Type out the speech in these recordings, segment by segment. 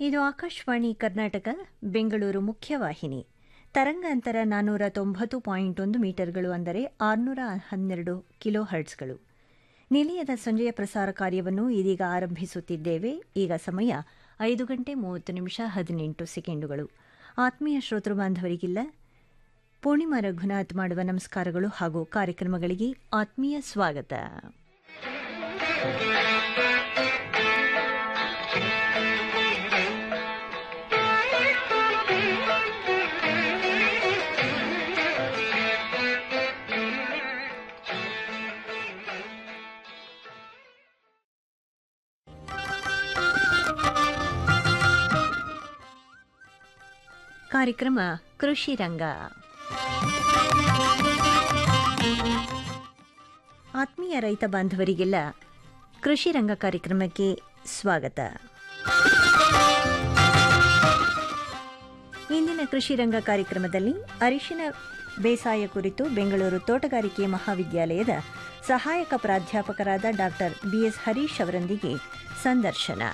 ಇದು ಆಕಾಶವಾಣಿ ಕರ್ನಾಟಕ ಬೆಂಗಳೂರು ಮುಖ್ಯವಾಹಿನಿ ತರಂಗಾಂತರ ನಾನ್ನೂರ ತೊಂಬತ್ತು ಪಾಯಿಂಟ್ ಒಂದು ಮೀಟರ್ಗಳು ಅಂದರೆ ಆರುನೂರ ಹನ್ನೆರಡು ಕಿಲೋ ಹರ್ಟ್ಸ್ಗಳು ನಿಲಯದ ಸಂಜೆಯ ಪ್ರಸಾರ ಕಾರ್ಯವನ್ನು ಇದೀಗ ಆರಂಭಿಸುತ್ತಿದ್ದೇವೆ ಈಗ ಸಮಯ ಐದು ಗಂಟೆ ಮೂವತ್ತು ನಿಮಿಷ ಹದಿನೆಂಟು ಸೆಕೆಂಡುಗಳು ಆತ್ಮೀಯ ಶ್ರೋತೃ ಬಾಂಧವರಿಗಿಲ್ಲ ಪೂರ್ಣಿಮಾ ರಘುನಾಥ್ ಮಾಡುವ ನಮಸ್ಕಾರಗಳು ಹಾಗೂ ಕಾರ್ಯಕ್ರಮಗಳಿಗೆ ಆತ್ಮೀಯ ಸ್ವಾಗತ ಕಾರ್ಯಕ್ರಮ ಕೃಷಿ ರಂಗ ಆತ್ಮೀಯ ರೈತ ಬಾಂಧವರಿಗೆಲ್ಲ ಕೃಷಿ ರಂಗ ಕಾರ್ಯಕ್ರಮಕ್ಕೆ ಸ್ವಾಗತ ಇಂದಿನ ಕೃಷಿ ರಂಗ ಕಾರ್ಯಕ್ರಮದಲ್ಲಿ ಅರಿಶಿನ ಬೇಸಾಯ ಕುರಿತು ಬೆಂಗಳೂರು ತೋಟಗಾರಿಕೆ ಮಹಾವಿದ್ಯಾಲಯದ ಸಹಾಯಕ ಪ್ರಾಧ್ಯಾಪಕರಾದ ಡಾಕ್ಟರ್ ಬಿಎಸ್ ಹರೀಶ್ ಅವರೊಂದಿಗೆ ಸಂದರ್ಶನ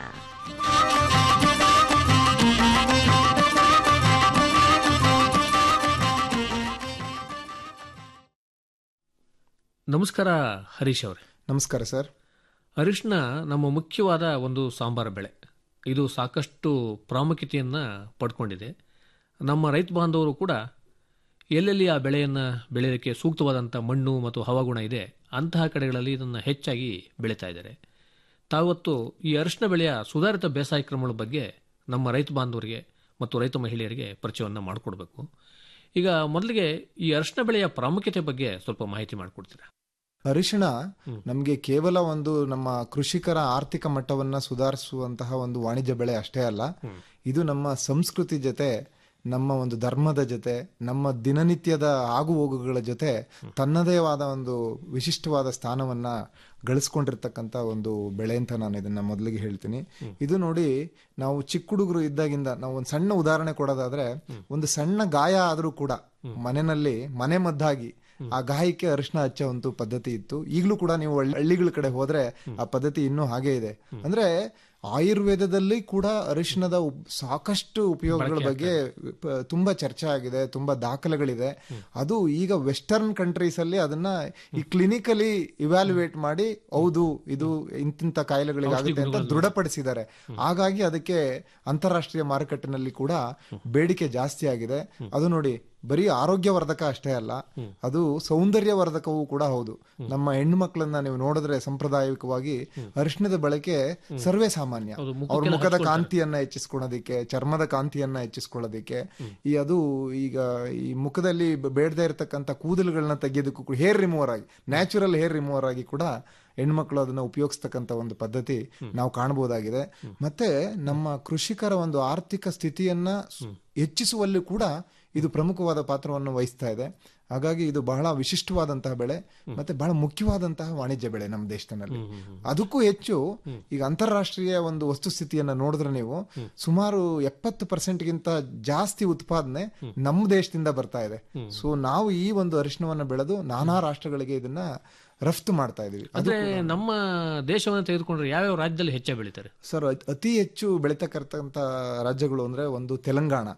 ನಮಸ್ಕಾರ ಹರೀಶ್ ಅವರೇ ನಮಸ್ಕಾರ ಸರ್ ಅರಿಶಿನ ನಮ್ಮ ಮುಖ್ಯವಾದ ಒಂದು ಸಾಂಬಾರ ಬೆಳೆ ಇದು ಸಾಕಷ್ಟು ಪ್ರಾಮುಖ್ಯತೆಯನ್ನು ಪಡ್ಕೊಂಡಿದೆ ನಮ್ಮ ರೈತ ಬಾಂಧವರು ಕೂಡ ಎಲ್ಲೆಲ್ಲಿ ಆ ಬೆಳೆಯನ್ನು ಬೆಳೆಯೋಕ್ಕೆ ಸೂಕ್ತವಾದಂಥ ಮಣ್ಣು ಮತ್ತು ಹವಾಗುಣ ಇದೆ ಅಂತಹ ಕಡೆಗಳಲ್ಲಿ ಇದನ್ನು ಹೆಚ್ಚಾಗಿ ಬೆಳೀತಾ ಇದ್ದಾರೆ ತಾವತ್ತು ಈ ಅರಿಶಿನ ಬೆಳೆಯ ಸುಧಾರಿತ ಬೇಸಾಯ ಕ್ರಮಗಳ ಬಗ್ಗೆ ನಮ್ಮ ರೈತ ಬಾಂಧವರಿಗೆ ಮತ್ತು ರೈತ ಮಹಿಳೆಯರಿಗೆ ಪರಿಚಯವನ್ನು ಮಾಡಿಕೊಡ್ಬೇಕು ಈಗ ಮೊದಲಿಗೆ ಈ ಅರಿಶಿನ ಬೆಳೆಯ ಪ್ರಾಮುಖ್ಯತೆ ಬಗ್ಗೆ ಸ್ವಲ್ಪ ಮಾಹಿತಿ ಮಾಡಿಕೊಡ್ತೀರಾ ಅರಿಶಿಣ ನಮಗೆ ಕೇವಲ ಒಂದು ನಮ್ಮ ಕೃಷಿಕರ ಆರ್ಥಿಕ ಮಟ್ಟವನ್ನ ಸುಧಾರಿಸುವಂತಹ ಒಂದು ವಾಣಿಜ್ಯ ಬೆಳೆ ಅಷ್ಟೇ ಅಲ್ಲ ಇದು ನಮ್ಮ ಸಂಸ್ಕೃತಿ ಜೊತೆ ನಮ್ಮ ಒಂದು ಧರ್ಮದ ಜೊತೆ ನಮ್ಮ ದಿನನಿತ್ಯದ ಆಗು ಹೋಗುಗಳ ಜೊತೆ ತನ್ನದೇ ಆದ ಒಂದು ವಿಶಿಷ್ಟವಾದ ಸ್ಥಾನವನ್ನ ಗಳಿಸ್ಕೊಂಡಿರ್ತಕ್ಕಂಥ ಒಂದು ಬೆಳೆ ಅಂತ ನಾನು ಇದನ್ನ ಮೊದಲಿಗೆ ಹೇಳ್ತೀನಿ ಇದು ನೋಡಿ ನಾವು ಚಿಕ್ಕ ಹುಡುಗರು ಇದ್ದಾಗಿಂದ ನಾವು ಒಂದು ಸಣ್ಣ ಉದಾಹರಣೆ ಕೊಡೋದಾದ್ರೆ ಒಂದು ಸಣ್ಣ ಗಾಯ ಆದ್ರೂ ಕೂಡ ಮನೆಯಲ್ಲಿ ಮನೆ ಮದ್ದಾಗಿ ಆ ಗಾಯಕ್ಕೆ ಅರಿಶಿನ ಹಚ್ಚೋ ಒಂದು ಪದ್ಧತಿ ಇತ್ತು ಈಗಲೂ ಕೂಡ ನೀವು ಹಳ್ಳಿ- ಹಳ್ಳಿಗಳ ಕಡೆ ಹೋದ್ರೆ ಆ ಪದ್ಧತಿ ಇನ್ನೂ ಹಾಗೆ ಇದೆ ಅಂದ್ರೆ ಆಯುರ್ವೇದದಲ್ಲಿ ಕೂಡ ಅರಿಶಿಣದ ಉಪ್- ಸಾಕಷ್ಟು ಉಪಯೋಗಗಳ ಬಗ್ಗೆ ಪ- ತುಂಬಾ ಚರ್ಚೆ ಆಗಿದೆ ತುಂಬಾ ದಾಖಲೆಗಳಿದೆ ಅದು ಈಗ ವೆಸ್ಟರ್ನ್ ಕಂಟ್ರೀಸ್ ಅಲ್ಲಿ ಅದನ್ನ ಈ ಕ್ಲಿನಿಕಲಿ ಇವ್ಯಾಲ್ಯುಯೇಟ್ ಮಾಡಿ ಹೌದು ಇದು ಇಂತಿಂತ ಕಾಯಿಲೆಗಳಿಗೆ ಆಗುತ್ತೆ ಅಂತ ದೃಢಪಡಿಸಿದ್ದಾರೆ ಹಾಗಾಗಿ ಅದಕ್ಕೆ ಅಂತಾರಾಷ್ಟ್ರೀಯ ಮಾರುಕಟ್ಟೆನಲ್ಲಿ ಕೂಡ ಬೇಡಿಕೆ ಜಾಸ್ತಿ ಆಗಿದೆ ಅದು ನೋಡಿ ಬರೀ ಆರೋಗ್ಯವರ್ಧಕ ಅಷ್ಟೇ ಅಲ್ಲ ಅದು ಸೌಂದರ್ಯವರ್ಧಕವೂ ಕೂಡ ಹೌದು ನಮ್ಮ ಹೆಣ್ಣು ಮಕ್ಕಳನ್ನ ನೀವು ನೋಡಿದ್ರೆ ಸಾಂಪ್ರದಾಯಿಕವಾಗಿ ಅರಿಶಿಣದ ಬಳಕೆ ಸರ್ವೇ ಸಾಮಾನ್ಯ ಹೌದು, ಅವ್ರ ಮುಖದ ಕಾಂತಿಯನ್ನ ಹೆಚ್ಚಿಸ್ಕೊಳ್ಳೋದಿಕ್ಕೆ ಚರ್ಮದ ಕಾಂತಿಯನ್ನ ಹೆಚ್ಚಿಸ್ಕೊಳ್ಳೋದಿಕ್ಕೆ ಈ ಅದು ಈಗ ಈ ಮುಖದಲ್ಲಿ ಬೇಡದೇ ಇರತಕ್ಕಂತ ಕೂದಲುಗಳನ್ನ ತೆಗೆಯೋದಕ್ಕೂ ಹೇರ್ ರಿಮೂವರ್ ಆಗಿ ನ್ಯಾಚುರಲ್ ಹೇರ್ ರಿಮೂವರ್ ಆಗಿ ಕೂಡ ಹೆಣ್ಮಕ್ಳು ಅದನ್ನ ಉಪಯೋಗಿಸ್ತಕ್ಕಂಥ ಒಂದು ಪದ್ಧತಿ ನಾವು ಕಾಣಬಹುದಾಗಿದೆ ಮತ್ತೆ ನಮ್ಮ ಕೃಷಿಕರ ಒಂದು ಆರ್ಥಿಕ ಸ್ಥಿತಿಯನ್ನ ಸ್- ಹೆಚ್ಚಿಸುವಲ್ಲಿ ಕೂಡ ಇದು ಪ್ರಮುಖವಾದ ಪಾತ್ರವನ್ನು ವಹಿಸ್ತಾ ಇದೆ ಹಾಗಾಗಿ ಇದು ಬಹಳ ವಿಶಿಷ್ಟವಾದಂತಹ ಬೆಳೆ ಮತ್ತೆ ಬಹಳ ಮುಖ್ಯವಾದಂತಹ ವಾಣಿಜ್ಯ ಬೆಳೆ ನಮ್ಮ ದೇಶದಲ್ಲಿ ಅದಕ್ಕೂ ಹೆಚ್ಚು ಈಗ ಅಂತಾರಾಷ್ಟ್ರೀಯ ಒಂದು ವಸ್ತುಸ್ಥಿತಿಯನ್ನ ನೋಡಿದ್ರೆ ನೀವು ಸುಮಾರು ಎಪ್ಪತ್ತು ಪರ್ಸೆಂಟ್ಗಿಂತ ಜಾಸ್ತಿ ಉತ್ಪಾದನೆ ನಮ್ಮ ದೇಶದಿಂದ ಬರ್ತಾ ಇದೆ ಸೊ ನಾವು ಈ ಒಂದು ಅರಿಶಿನವನ್ನ ಬೆಳೆದು ನಾನಾ ರಾಷ್ಟ್ರಗಳಿಗೆ ಇದನ್ನ ರಫ್ತು ಮಾಡ್ತಾ ಇದೀವಿ ಅಂದ್ರೆ ನಮ್ಮ ದೇಶವನ್ನು ತೆಗೆದುಕೊಂಡ್ರೆ ಯಾವ್ಯಾವ ರಾಜ್ಯದಲ್ಲಿ ಹೆಚ್ಚಾಗಿ ಬೆಳೀತಾರೆ ಸರ್ ಅತ್- ಅತಿ ಹೆಚ್ಚು ಬೆಳೀತಕ್ಕಂತ ರಾಜ್ಯಗಳು ಅಂದ್ರೆ ಒಂದು ತೆಲಂಗಾಣ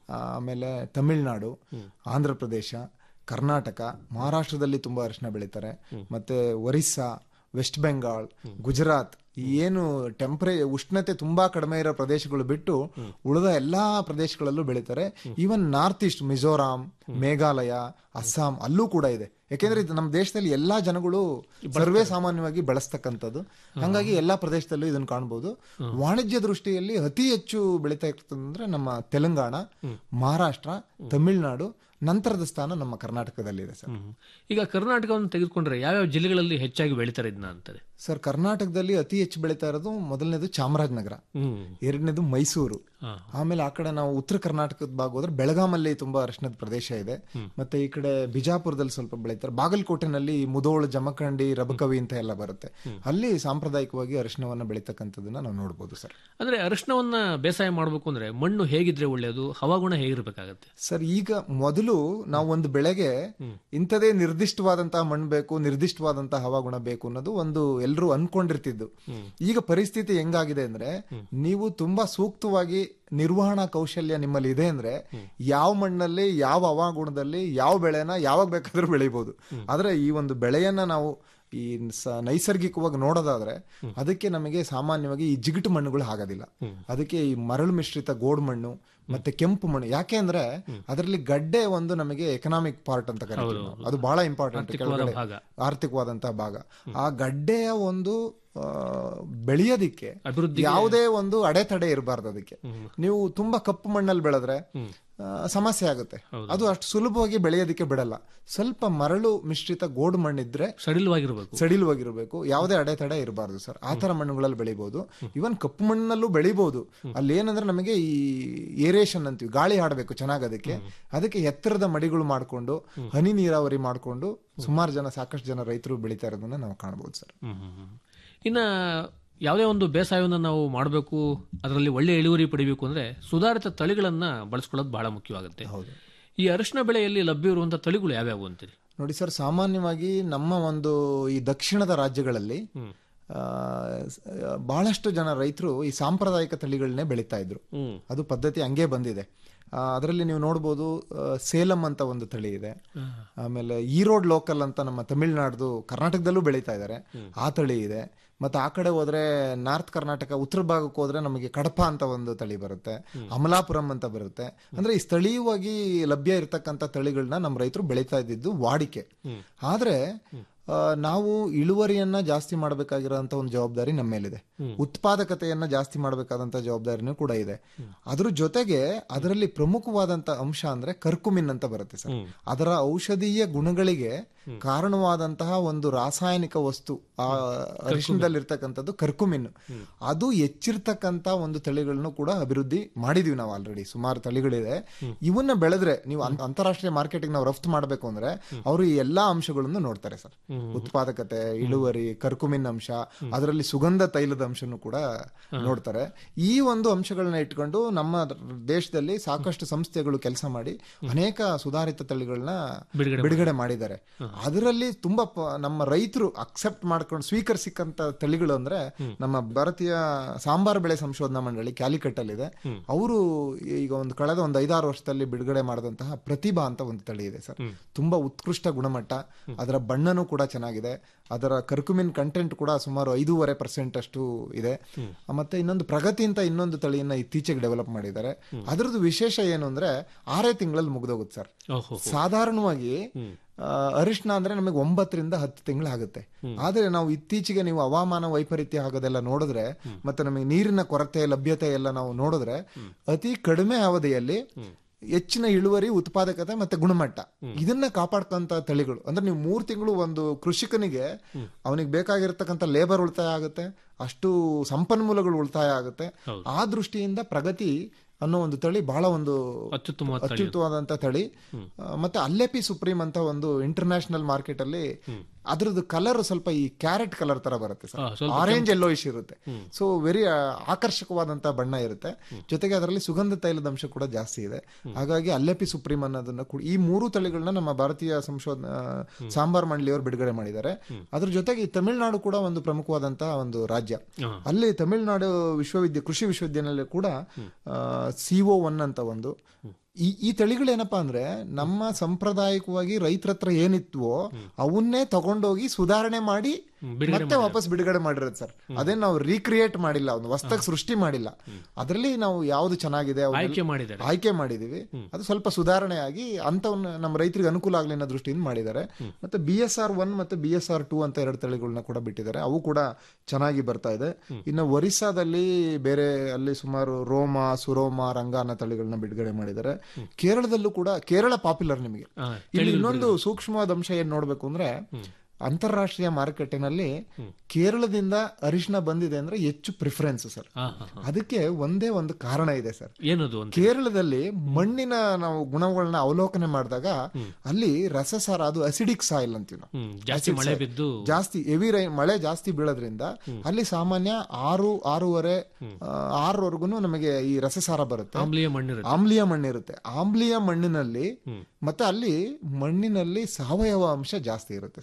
ಆಮೇಲೆ ತಮಿಳುನಾಡು ಆಂಧ್ರ ಪ್ರದೇಶ ಕರ್ನಾಟಕ ಮಹಾರಾಷ್ಟ್ರದಲ್ಲಿ ತುಂಬಾ ಅರಿಶಿನ ಬೆಳೀತಾರೆ ಮತ್ತೆ ಒರಿಸ್ಸಾ ವೆಸ್ಟ್ ಬೆಂಗಾಲ್ ಗುಜರಾತ್ ಈ ಏನು ಟೆಂಪರೇ ಉಷ್ಣತೆ ತುಂಬಾ ಕಡಿಮೆ ಇರೋ ಪ್ರದೇಶಗಳು ಬಿಟ್ಟು ಉಳಿದ ಎಲ್ಲಾ ಪ್ರದೇಶಗಳಲ್ಲೂ ಬೆಳೀತಾರೆ even north east Mizoram Meghalaya Assam ಅಲ್ಲೂ ಕೂಡ ಇದೆ ಯಾಕೆಂದ್ರೆ ಇದು ನಮ್ಮ ದೇಶದಲ್ಲಿ ಎಲ್ಲಾ ಜನಗಳು ಸರ್ವೇ ಸಾಮಾನ್ಯವಾಗಿ ಬಳಸ್ತಕ್ಕಂಥದ್ದು ಹಂಗಾಗಿ ಎಲ್ಲಾ ಪ್ರದೇಶದಲ್ಲೂ ಇದನ್ನು ಕಾಣಬಹುದು ವಾಣಿಜ್ಯ ದೃಷ್ಟಿಯಲ್ಲಿ ಅತಿ ಹೆಚ್ಚು ಬೆಳೀತಾ ಇರ್ತದಂದ್ರೆ ನಮ್ಮ ತೆಲಂಗಾಣ ಮಹಾರಾಷ್ಟ್ರ ತಮಿಳುನಾಡು ನಂತರದ ಸ್ಥಾನ ನಮ್ಮ ಕರ್ನಾಟಕದಲ್ಲಿದೆ ಸರ್ ಹ್ಮ್. ಈಗ ಕರ್ನಾಟಕವನ್ನು ತೆಗೆದುಕೊಂಡ್ರೆ ಯಾವ್ಯಾವ ಜಿಲ್ಲೆಗಳಲ್ಲಿ ಹೆಚ್ಚಾಗಿ ಬೆಳೀತಾರೆ ಇದನ್ನ ಅಂತಾರೆ ಸರ್ ಕರ್ನಾಟಕದಲ್ಲಿ ಅತಿ ಹೆಚ್ಚು ಬೆಳೀತಾ ಇರೋದು ಮೊದಲನೇದು ಚಾಮರಾಜನಗರ ಹ್ಮ್ ಎರಡನೇದು ಮೈಸೂರು ಹಾ. ಆಮೇಲೆ ಆ ಕಡೆ ನಾವು ಉತ್ತರ ಕರ್ನಾಟಕದ ಭಾಗ ಹೋದ್ರೆ ಬೆಳಗಾಮಲ್ಲಿ ತುಂಬಾ ಅರಿಶಿನದ ಪ್ರದೇಶ ಇದೆ ಮತ್ತೆ ಈ ಕಡೆ ಬಿಜಾಪುರದಲ್ಲಿ ಸ್ವಲ್ಪ ಬೆಳೀತಾರೆ ಬಾಗಲಕೋಟೆನಲ್ಲಿ ಮುದೋಳ ಜಮಖಂಡಿ ರಬಕವಿ ಅಂತ ಎಲ್ಲ ಬರುತ್ತೆ ಅಲ್ಲಿ ಸಾಂಪ್ರದಾಯಿಕವಾಗಿ ಅರಿಶಿನವನ್ನ ಬೆಳೀತಕ್ಕಂಥದ್ದನ್ನ ನಾವು ನೋಡ್ಬೋದು ಸರ್ ಅಂದ್ರೆ ಅರಿಶಿನವನ್ನ ಬೇಸಾಯ ಮಾಡಬೇಕು ಅಂದ್ರೆ ಮಣ್ಣು ಹೇಗಿದ್ರೆ ಒಳ್ಳೆಯದು ಹವಾಗುಣ ಹೇಗಿರ್ಬೇಕಾಗತ್ತೆ ಸರ್ ಈಗ ಮೊದಲು ನಾವು ಒಂದು ಬೆಳೆಗೆ ಇಂಥದೇ ನಿರ್ದಿಷ್ಟವಾದಂತಹ ಮಣ್ಣು ಬೇಕು ನಿರ್ದಿಷ್ಟವಾದಂತಹ ಹವಾಗುಣ ಬೇಕು ಅನ್ನೋದು ಒಂದು ಎಲ್ಲರೂ ಅನ್ಕೊಂಡಿರ್ತಿದ್ದು ಈಗ ಪರಿಸ್ಥಿತಿ ಹೆಂಗಾಗಿದೆ ಅಂದ್ರೆ ನೀವು ತುಂಬಾ ಸೂಕ್ತವಾಗಿ ನಿರ್ವಹಣಾ ಕೌಶಲ್ಯ ನಿಮ್ಮಲ್ಲಿ ಇದೆ ಅಂದ್ರೆ ಯಾವ ಮಣ್ಣಲ್ಲಿ ಯಾವ ಹವಾಗುಣದಲ್ಲಿ ಯಾವ ಬೆಳೆನ ಯಾವಾಗ ಬೇಕಾದ್ರೂ ಬೆಳಿಬಹುದು ಆದ್ರೆ ಈ ಒಂದು ಬೆಳೆಯನ್ನ ನಾವು ಈ ಸ- ನೈಸರ್ಗಿಕವಾಗಿ ನೋಡೋದಾದ್ರೆ ಅದಕ್ಕೆ ನಮಗೆ ಸಾಮಾನ್ಯವಾಗಿ ಈ ಜಿಗುಟು ಮಣ್ಣುಗಳು ಆಗೋದಿಲ್ಲ ಅದಕ್ಕೆ ಈ ಮರಳು ಮಿಶ್ರಿತ ಗೋಡು ಮಣ್ಣು ಮತ್ತೆ ಕೆಂಪು ಮಣ್ಣು ಯಾಕೆ ಅಂದ್ರೆ ಅದರಲ್ಲಿ ಗಡ್ಡೆ ಒಂದು ನಮಗೆ ಎಕನಾಮಿಕ್ ಪಾರ್ಟ್ ಅಂತ ಕರಿತೀವಿ ನಾವು. ಅದು ಬಹಳ ಇಂಪಾರ್ಟೆಂಟ್ ಕೆಳಗಡೆ ಭಾಗ. ಆರ್ಥಿಕವಾದಂತಹ ಭಾಗ ಆ ಗಡ್ಡೆಯ ಒಂದು ಆ, ಬೆಳೆಯೋದಿಕ್ಕೆ ಅಭಿವೃದ್ಧಿ ಯಾವುದೇ ಒಂದು ಅಡೆತಡೆ ಇರಬಾರ್ದು ಅದಕ್ಕೆ ನೀವು ತುಂಬಾ ಕಪ್ಪು ಮಣ್ಣಲ್ಲಿ ಬೆಳೆದ್ರೆ ಆ, ಸಮಸ್ಯೆ ಆಗುತ್ತೆ ಅದು ಅಷ್ಟು ಸುಲಭವಾಗಿ ಬೆಳೆಯೋದಿಕ್ಕೆ ಬಿಡಲ್ಲ ಸ್ವಲ್ಪ ಮರಳು ಮಿಶ್ರಿತ ಗೋಡು ಮಣ್ಣಿದ್ರೆ ಸಡಿಲವಾಗಿರ್ಬೇಕು ಸಡಿಲವಾಗಿರ್ಬೇಕು ಯಾವುದೇ ಅಡೆತಡೆ ಇರಬಾರ್ದು ಸರ್ ಆ ತರ ಮಣ್ಣುಗಳಲ್ಲಿ ಬೆಳಿಬಹುದು ಇವನ್ ಕಪ್ಪು ಮಣ್ಣಲ್ಲೂ ಬೆಳಿಬಹುದು ಅಲ್ಲಿ ಏನಂದ್ರೆ ನಮಗೆ ಈ ಏರೇಷನ್ ಅಂತೀವಿ ಗಾಳಿ ಆಡಬೇಕು ಚೆನ್ನಾಗ್ ಅದಕ್ಕೆ ಅದಕ್ಕೆ ಎತ್ತರದ ಮಡಿಗಳು ಮಾಡ್ಕೊಂಡು ಹನಿ ನೀರಾವರಿ ಮಾಡ್ಕೊಂಡು ಸುಮಾರು ಜನ ಸಾಕಷ್ಟು ಜನ ರೈತರು ಬೆಳೀತಾ ಇರೋದನ್ನ ನಾವು ಕಾಣಬಹುದು ಸರ್ ಹ್ಮ್, ಹ್ಮ್, ಹ್ಮ್. ಇನ್ನ ಯಾವುದೇ ಒಂದು ಬೇಸಾಯವನ್ನು ನಾವು ಮಾಡಬೇಕು ಅದರಲ್ಲಿ ಒಳ್ಳೆ ಇಳುವರಿ ಪಡಿಬೇಕು ಅಂದ್ರೆ ಸುಧಾರಿತ ತಳಿಗಳನ್ನ ಬಳಸ್ಕೊಳ್ಳೋದು ಬಹಳ ಮುಖ್ಯವಾಗುತ್ತೆ ಹೌದು ಈ ಅರಿಶಿನ ಬೆಳೆಯಲ್ಲಿ ಲಭ್ಯ ಇರುವಂತಹ ತಳಿಗಳು ಯಾವ್ಯಾವು ಅಂತೀರಿ ನೋಡಿ ಸರ್ ಸಾಮಾನ್ಯವಾಗಿ ನಮ್ಮ ಒಂದು ಈ ದಕ್ಷಿಣದ ರಾಜ್ಯಗಳಲ್ಲಿ ಆ, ಸ- ಬಹಳಷ್ಟು ಜನ ರೈತರು ಈ ಸಾಂಪ್ರದಾಯಿಕ ತಳಿಗಳನ್ನೇ ಬೆಳೀತಾ ಇದ್ರು ಹ್ಮ್ ಅದು ಪದ್ಧತಿ ಹಂಗೆ ಬಂದಿದೆ ಅದರಲ್ಲಿ ನೀವು ನೋಡ್ಬೋದು ಆ, ಸೇಲಂ ಅಂತ ಒಂದು ತಳಿ ಇದೆ ಆಮೇಲೆ ಈರೋಡ್ ಲೋಕಲ್ ಅಂತ ನಮ್ಮ ತಮಿಳ್ನಾಡ್ದು ಕರ್ನಾಟಕದಲ್ಲೂ ಬೆಳೀತಾ ಇದ್ದಾರೆ ಆ ತಳಿ ಇದೆ ಮತ್ತೆ ಆ ಕಡೆ ಹೋದ್ರೆ ನಾರ್ತ್ ಕರ್ನಾಟಕ ಉತ್ತರ ಭಾಗಕ್ಕೆ ಹೋದ್ರೆ ನಮಗೆ ಕಡಪ ಅಂತ ಒಂದು ತಳಿ ಬರುತ್ತೆ ಅಮಲಾಪುರಂ ಅಂತ ಬರುತ್ತೆ ಅಂದ್ರೆ ಈ ಸ್ಥಳೀಯವಾಗಿ ಲಭ್ಯ ಇರತಕ್ಕಂತ ತಳಿಗಳನ್ನ ನಮ್ಮ ರೈತರು ಬೆಳೀತಾ ಇದ್ದಿದ್ದು ವಾಡಿಕೆ ಆದ್ರೆ ಆ, ನಾವು ಇಳುವರಿಯನ್ನ ಜಾಸ್ತಿ ಮಾಡಬೇಕಾಗಿರೋಂಥ ಒಂದು ಜವಾಬ್ದಾರಿ ನಮ್ಮ ಮೇಲಿದೆ ಉತ್ಪಾದಕತೆಯನ್ನ ಜಾಸ್ತಿ ಮಾಡಬೇಕಾದಂತ ಜವಾಬ್ದಾರಿನೂ ಕೂಡ ಇದೆ ಅದ್ರ ಜೊತೆಗೆ ಅದರಲ್ಲಿ ಪ್ರಮುಖವಾದಂತ ಅಂಶ ಅಂದ್ರೆ ಕರ್ಕುಮಿನ್ ಅಂತ ಬರುತ್ತೆ ಸರ್ ಅದರ ಔಷಧೀಯ ಗುಣಗಳಿಗೆ ಕಾರಣವಾದಂತಹ ಒಂದು ರಾಸಾಯನಿಕ ವಸ್ತು ಆ ಅರಿಶಿನದಲ್ಲಿರ್ತಕ್ಕಂಥದ್ದು ಕರ್ಕುಮಿನ್ ಅದು ಹೆಚ್ಚಿರ್ತಕ್ಕಂತ ಒಂದು ತಳಿಗಳನ್ನು ಕೂಡ ಅಭಿವೃದ್ಧಿ ಮಾಡಿದೀವಿ ನಾವು ಆಲ್ರೆಡಿ ಸುಮಾರು ತಳಿಗಳಿದೆ ಇವನ್ನ ಬೆಳೆದ್ರೆ ನೀವು ಅಂ- ಅಂತಾರಾಷ್ಟ್ರೀಯ ಮಾರ್ಕೆಟಿಂಗ್ ನಾವು ರಫ್ತು ಮಾಡಬೇಕು ಅಂದ್ರೆ ಅವರು ಈ ಎಲ್ಲಾ ಅಂಶಗಳನ್ನು ನೋಡ್ತಾರೆ ಸರ್ ಉತ್ಪಾದಕತೆ ಇಳುವರಿ ಕರ್ಕುಮಿನ್ ಅಂಶ ಅದರಲ್ಲಿ ಸುಗಂಧ ತೈಲದ ಅಂಶನೂ ಕೂಡ ನೋಡ್ತಾರೆ ಈ ಒಂದು ಅಂಶಗಳನ್ನ ಇಟ್ಕೊಂಡು ನಮ್ಮ ದೇಶದಲ್ಲಿ ಸಾಕಷ್ಟು ಸಂಸ್ಥೆಗಳು ಕೆಲಸ ಮಾಡಿ ಅನೇಕ ಸುಧಾರಿತ ತಳಿಗಳನ್ನ ಬಿಡುಗಡೆ ಬಿಡುಗಡೆ ಮಾಡಿದ್ದಾರೆ ಅದರಲ್ಲಿ ತುಂಬಾ ಪ- ನಮ್ಮ ರೈತರು ಅಕ್ಸೆಪ್ಟ್ ಮಾಡ್ಕೊಂಡು ಸ್ವೀಕರಿಸಿಕ್ಕಂತ ತಳಿಗಳು ಅಂದ್ರೆ ನಮ್ಮ ಭಾರತೀಯ ಸಾಂಬಾರ್ ಬೆಳೆ ಸಂಶೋಧನಾ ಮಂಡಳಿ ಕ್ಯಾಲಿಕಟ್ ಅಲ್ಲಿ ಇದೆ ಅವರು ಈಗ ಒಂದು ಕಳೆದ ಒಂದು ಐದಾರು ವರ್ಷದಲ್ಲಿ ಬಿಡುಗಡೆ ಮಾಡಿದಂತಹ ಪ್ರತಿಭಾ ಅಂತ ಒಂದು ತಳಿ ಇದೆ ಸರ್ ತುಂಬಾ ಉತ್ಕೃಷ್ಟ ಗುಣಮಟ್ಟ ಅದರ ಬಣ್ಣನೂ ಕೂಡ ಚೆನ್ನಾಗಿದೆ ಅದರ ಕರ್ಕುಮಿನ್ ಕಂಟೆಂಟ್ ಕೂಡ ಸುಮಾರು ಐದೂವರೆ ಪರ್ಸೆಂಟ್ ಅಷ್ಟು ಇದೆ ಮತ್ತೆ ಇನ್ನೊಂದು ಪ್ರಗತಿ ಅಂತ ಇನ್ನೊಂದು ತಳಿಯನ್ನ ಇತ್ತೀಚೆಗೆ ಡೆವಲಪ್ ಮಾಡಿದ್ದಾರೆ ಅದರದ್ದು ವಿಶೇಷ ಏನು ಅಂದ್ರೆ ಆರೇ ತಿಂಗಳಲ್ಲಿ ಮುಗ್ದೋಗುತ್ತೆ ಸರ್ ಓಹೋ ಸಾಧಾರಣವಾಗಿ ಆ, ಅರಿಶಿನ ಅಂದ್ರೆ ನಮಗೆ ಒಂಬತ್ತರಿಂದ ಹತ್ತು ತಿಂಗಳಾಗುತ್ತೆ ಆದ್ರೆ ನಾವು ಇತ್ತೀಚೆಗೆ ನೀವು ಹವಾಮಾನ ವೈಪರೀತ್ಯ ಆಗೋದೆಲ್ಲ ನೋಡಿದ್ರೆ ಮತ್ತೆ ನಮಗೆ ನೀರಿನ ಕೊರತೆ ಲಭ್ಯತೆ ಎಲ್ಲ ನಾವು ನೋಡಿದ್ರೆ ಅತಿ ಕಡಿಮೆ ಅವಧಿಯಲ್ಲಿ ಹೆಚ್ಚಿನ ಇಳುವರಿ ಉತ್ಪಾದಕತೆ ಮತ್ತೆ ಗುಣಮಟ್ಟ ಇದನ್ನ ಕಾಪಾಡ್ಕೊಂತ ತಳಿಗಳು ಅಂದ್ರೆ ನೀವು ಮೂರ್ ತಿಂಗಳು ಒಂದು ಕೃಷಿಕನಿಗೆ ಅವನಿಗೆ ಬೇಕಾಗಿರ್ತಕ್ಕಂಥ ಲೇಬರ್ ಉಳಿತಾಯ ಆಗುತ್ತೆ ಅಷ್ಟು ಸಂಪನ್ಮೂಲಗಳು ಉಳಿತಾಯ ಆಗುತ್ತೆ ಆ ದೃಷ್ಟಿಯಿಂದ ಪ್ರಗತಿ ಅನ್ನೋ ಒಂದು ತಳಿ ಬಹಳ ಒಂದು ಅತ್ಯುತ್ತಮವಾದ ತಳಿ ಅದು. ಅತ್ಯುತ್ತಮವಾದಂತ ತಳಿ ಆ, ಮತ್ತೆ ಅಲ್ಲೆಪಿ ಸುಪ್ರೀಂ ಅಂತ ಒಂದು ಇಂಟರ್ನ್ಯಾಷನಲ್ ಮಾರ್ಕೆಟ್ ಅಲ್ಲಿ ಅದ್ರದ್ದು ಕಲರ್ ಸ್ವಲ್ಪ ಈ ಕ್ಯಾರೆಟ್ ಕಲರ್ ತರ ಬರುತ್ತೆ ಆ, ಸ್ವಲ್ಪ ಆರೆಂಜ್ ಎಲ್ಲೋ ಇಶ್ ಇರುತ್ತೆ ಸೊ ವೆರಿ ಆಕರ್ಷಕವಾದಂತ ಬಣ್ಣ ಇರುತ್ತೆ ಜೊತೆಗೆ ಅದರಲ್ಲಿ ಸುಗಂಧ ತೈಲದ ಅಂಶ ಕೂಡ ಜಾಸ್ತಿ ಇದೆ ಹಾಗಾಗಿ ಅಲ್ಲೆಪಿ ಸುಪ್ರೀಂ ಅನ್ನೋದನ್ನ ಕೂಡ ಈ ಮೂರು ತಳಿಗಳನ್ನ ನಮ್ಮ ಭಾರತೀಯ ಸಂಶೋಧನಾ ಸಾಂಬಾರ್ ಮಂಡಳಿಯವರು ಬಿಡುಗಡೆ ಮಾಡಿದ್ದಾರೆ ಅದ್ರ ಜೊತೆಗೆ ಈ ತಮಿಳುನಾಡು ಕೂಡ ಒಂದು ಪ್ರಮುಖವಾದಂತಹ ಒಂದು ರಾಜ್ಯ ಹಾ. ಅಲ್ಲಿ ತಮಿಳುನಾಡು ವಿಶ್ವವಿದ್ಯ ಕೃಷಿ ವಿಶ್ವವಿದ್ಯಾನಿಲಯ ಕೂಡ ಸಿಒ ಒನ್ ಅಂತ ಒಂದು ಈ ಈ ತಳಿಗಳೇನಪ್ಪಾ ಅಂದ್ರೆ ನಮ್ಮ ಸಂಪ್ರದಾಯಿಕವಾಗಿ ರೈತರ ಹತ್ರ ಏನಿತ್ವೋ ಅವನ್ನೇ ತಗೊಂಡೋಗಿ ಸುಧಾರಣೆ ಮಾಡಿ ಮತ್ತೆ ವಾಪಸ್ ಬಿಡುಗಡೆ ಮಾಡಿರೋದು ಸರ್ ಅದೇನ್ ನಾವು ರೀಕ್ರಿಯೇಟ್ ಮಾಡಿಲ್ಲ ಒಂದು ಹೊಸ್ದಾಗಿ ಸೃಷ್ಟಿ ಮಾಡಿಲ್ಲ ಅದರಲ್ಲಿ ನಾವು ಯಾವ್ದು ಚೆನ್ನಾಗಿದೆ ಅವನ್ನೆಲ್ಲ ಆಯ್ಕೆ ಮಾಡಿದ್ದಾರೆ ಆಯ್ಕೆ ಮಾಡಿದೀವಿ ಅದು ಸ್ವಲ್ಪ ಸುಧಾರಣೆ ಆಗಿ ಅಂತವನ್ನ ನಮ್ಮ ರೈತರಿಗೆ ಅನುಕೂಲ ಆಗಲಿ ಅನ್ನೋ ದೃಷ್ಟಿಯಿಂದ ಮಾಡಿದ್ದಾರೆ ಮತ್ತೆ ಬಿ ಎಸ್ ಆರ್ ಒನ್ ಮತ್ತೆ ಬಿ ಎಸ್ ಆರ್ ಟೂ ಅಂತ ಎರಡು ತಳಿಗಳನ್ನ ಕೂಡ ಬಿಟ್ಟಿದ್ದಾರೆ ಅವು ಕೂಡ ಚೆನ್ನಾಗಿ ಬರ್ತಾ ಇದೆ ಇನ್ನು ಒರಿಸ್ಸಾದಲ್ಲಿ ಬೇರೆ ಅಲ್ಲಿ ಸುಮಾರು ರೋಮ ಸುರೋಮ ರಂಗ ಅನ್ನೋ ತಳಿಗಳನ್ನ ಬಿಡುಗಡೆ ಮಾಡಿದ್ದಾರೆ ಕೇರಳದಲ್ಲೂ ಕೂಡ ಕೇರಳ ಪಾಪ್ಯುಲರ್ ನಿಮಗೆ ಆ, ಇಲ್ಲಿ ಇನ್ನೊಂದು ಸೂಕ್ಷ್ಮವಾದ ಅಂಶ ಏನ್ ನೋಡ್ಬೇಕು ಅಂದ್ರೆ ಅಂತಾರಾಷ್ಟ್ರೀಯ ಮಾರುಕಟ್ಟೆನಲ್ಲಿ ಕೇರಳದಿಂದ ಅರಿಶಿನ ಬಂದಿದೆ ಅಂದ್ರೆ ಹೆಚ್ಚು ಪ್ರಿಫರೆನ್ಸ್ ಸರ್ ಹಾ, ಹಾ, ಹಾ. ಅದಕ್ಕೆ ಒಂದೇ ಒಂದು ಕಾರಣ ಇದೆ ಸರ್ ಏನದು ಅಂತ ಕೇರಳದಲ್ಲಿ ಮಣ್ಣಿನ ನಾವು ಗುಣಗಳನ್ನ ಅವಲೋಕನೆ ಮಾಡಿದಾಗ ಅಲ್ಲಿ ರಸಸಾರ ಅದು ಅಸಿಡಿಕ್ ಸಾಯಿಲ್ ಅಂತೀವಿ ನಾವು ಹ್ಮ್ ಜಾಸ್ತಿ ಮಳೆ ಬಿದ್ದು ಜಾಸ್ತಿ ಹೆವಿ ರೈ ಮಳೆ ಜಾಸ್ತಿ ಬೀಳೋದ್ರಿಂದ ಅಲ್ಲಿ ಸಾಮಾನ್ಯ ಆರು ಆರೂವರೆ ಆರವರೆಗೂ ನಮಗೆ ಈ ರಸಸಾರ ಬರುತ್ತೆ ಆಮ್ಲೀಯ ಮಣ್ಣಿರುತ್ತೆ ಆಮ್ಲೀಯ ಮಣ್ಣಿರುತ್ತೆ ಆಮ್ಲೀಯ ಮಣ್ಣಿನಲ್ಲಿ ಮತ್ತೆ ಅಲ್ಲಿ ಮಣ್ಣಿನಲ್ಲಿ ಸಾವಯವ ಅಂಶ ಜಾಸ್ತಿ ಇರುತ್ತೆ ಸರ್ ಓಹೋ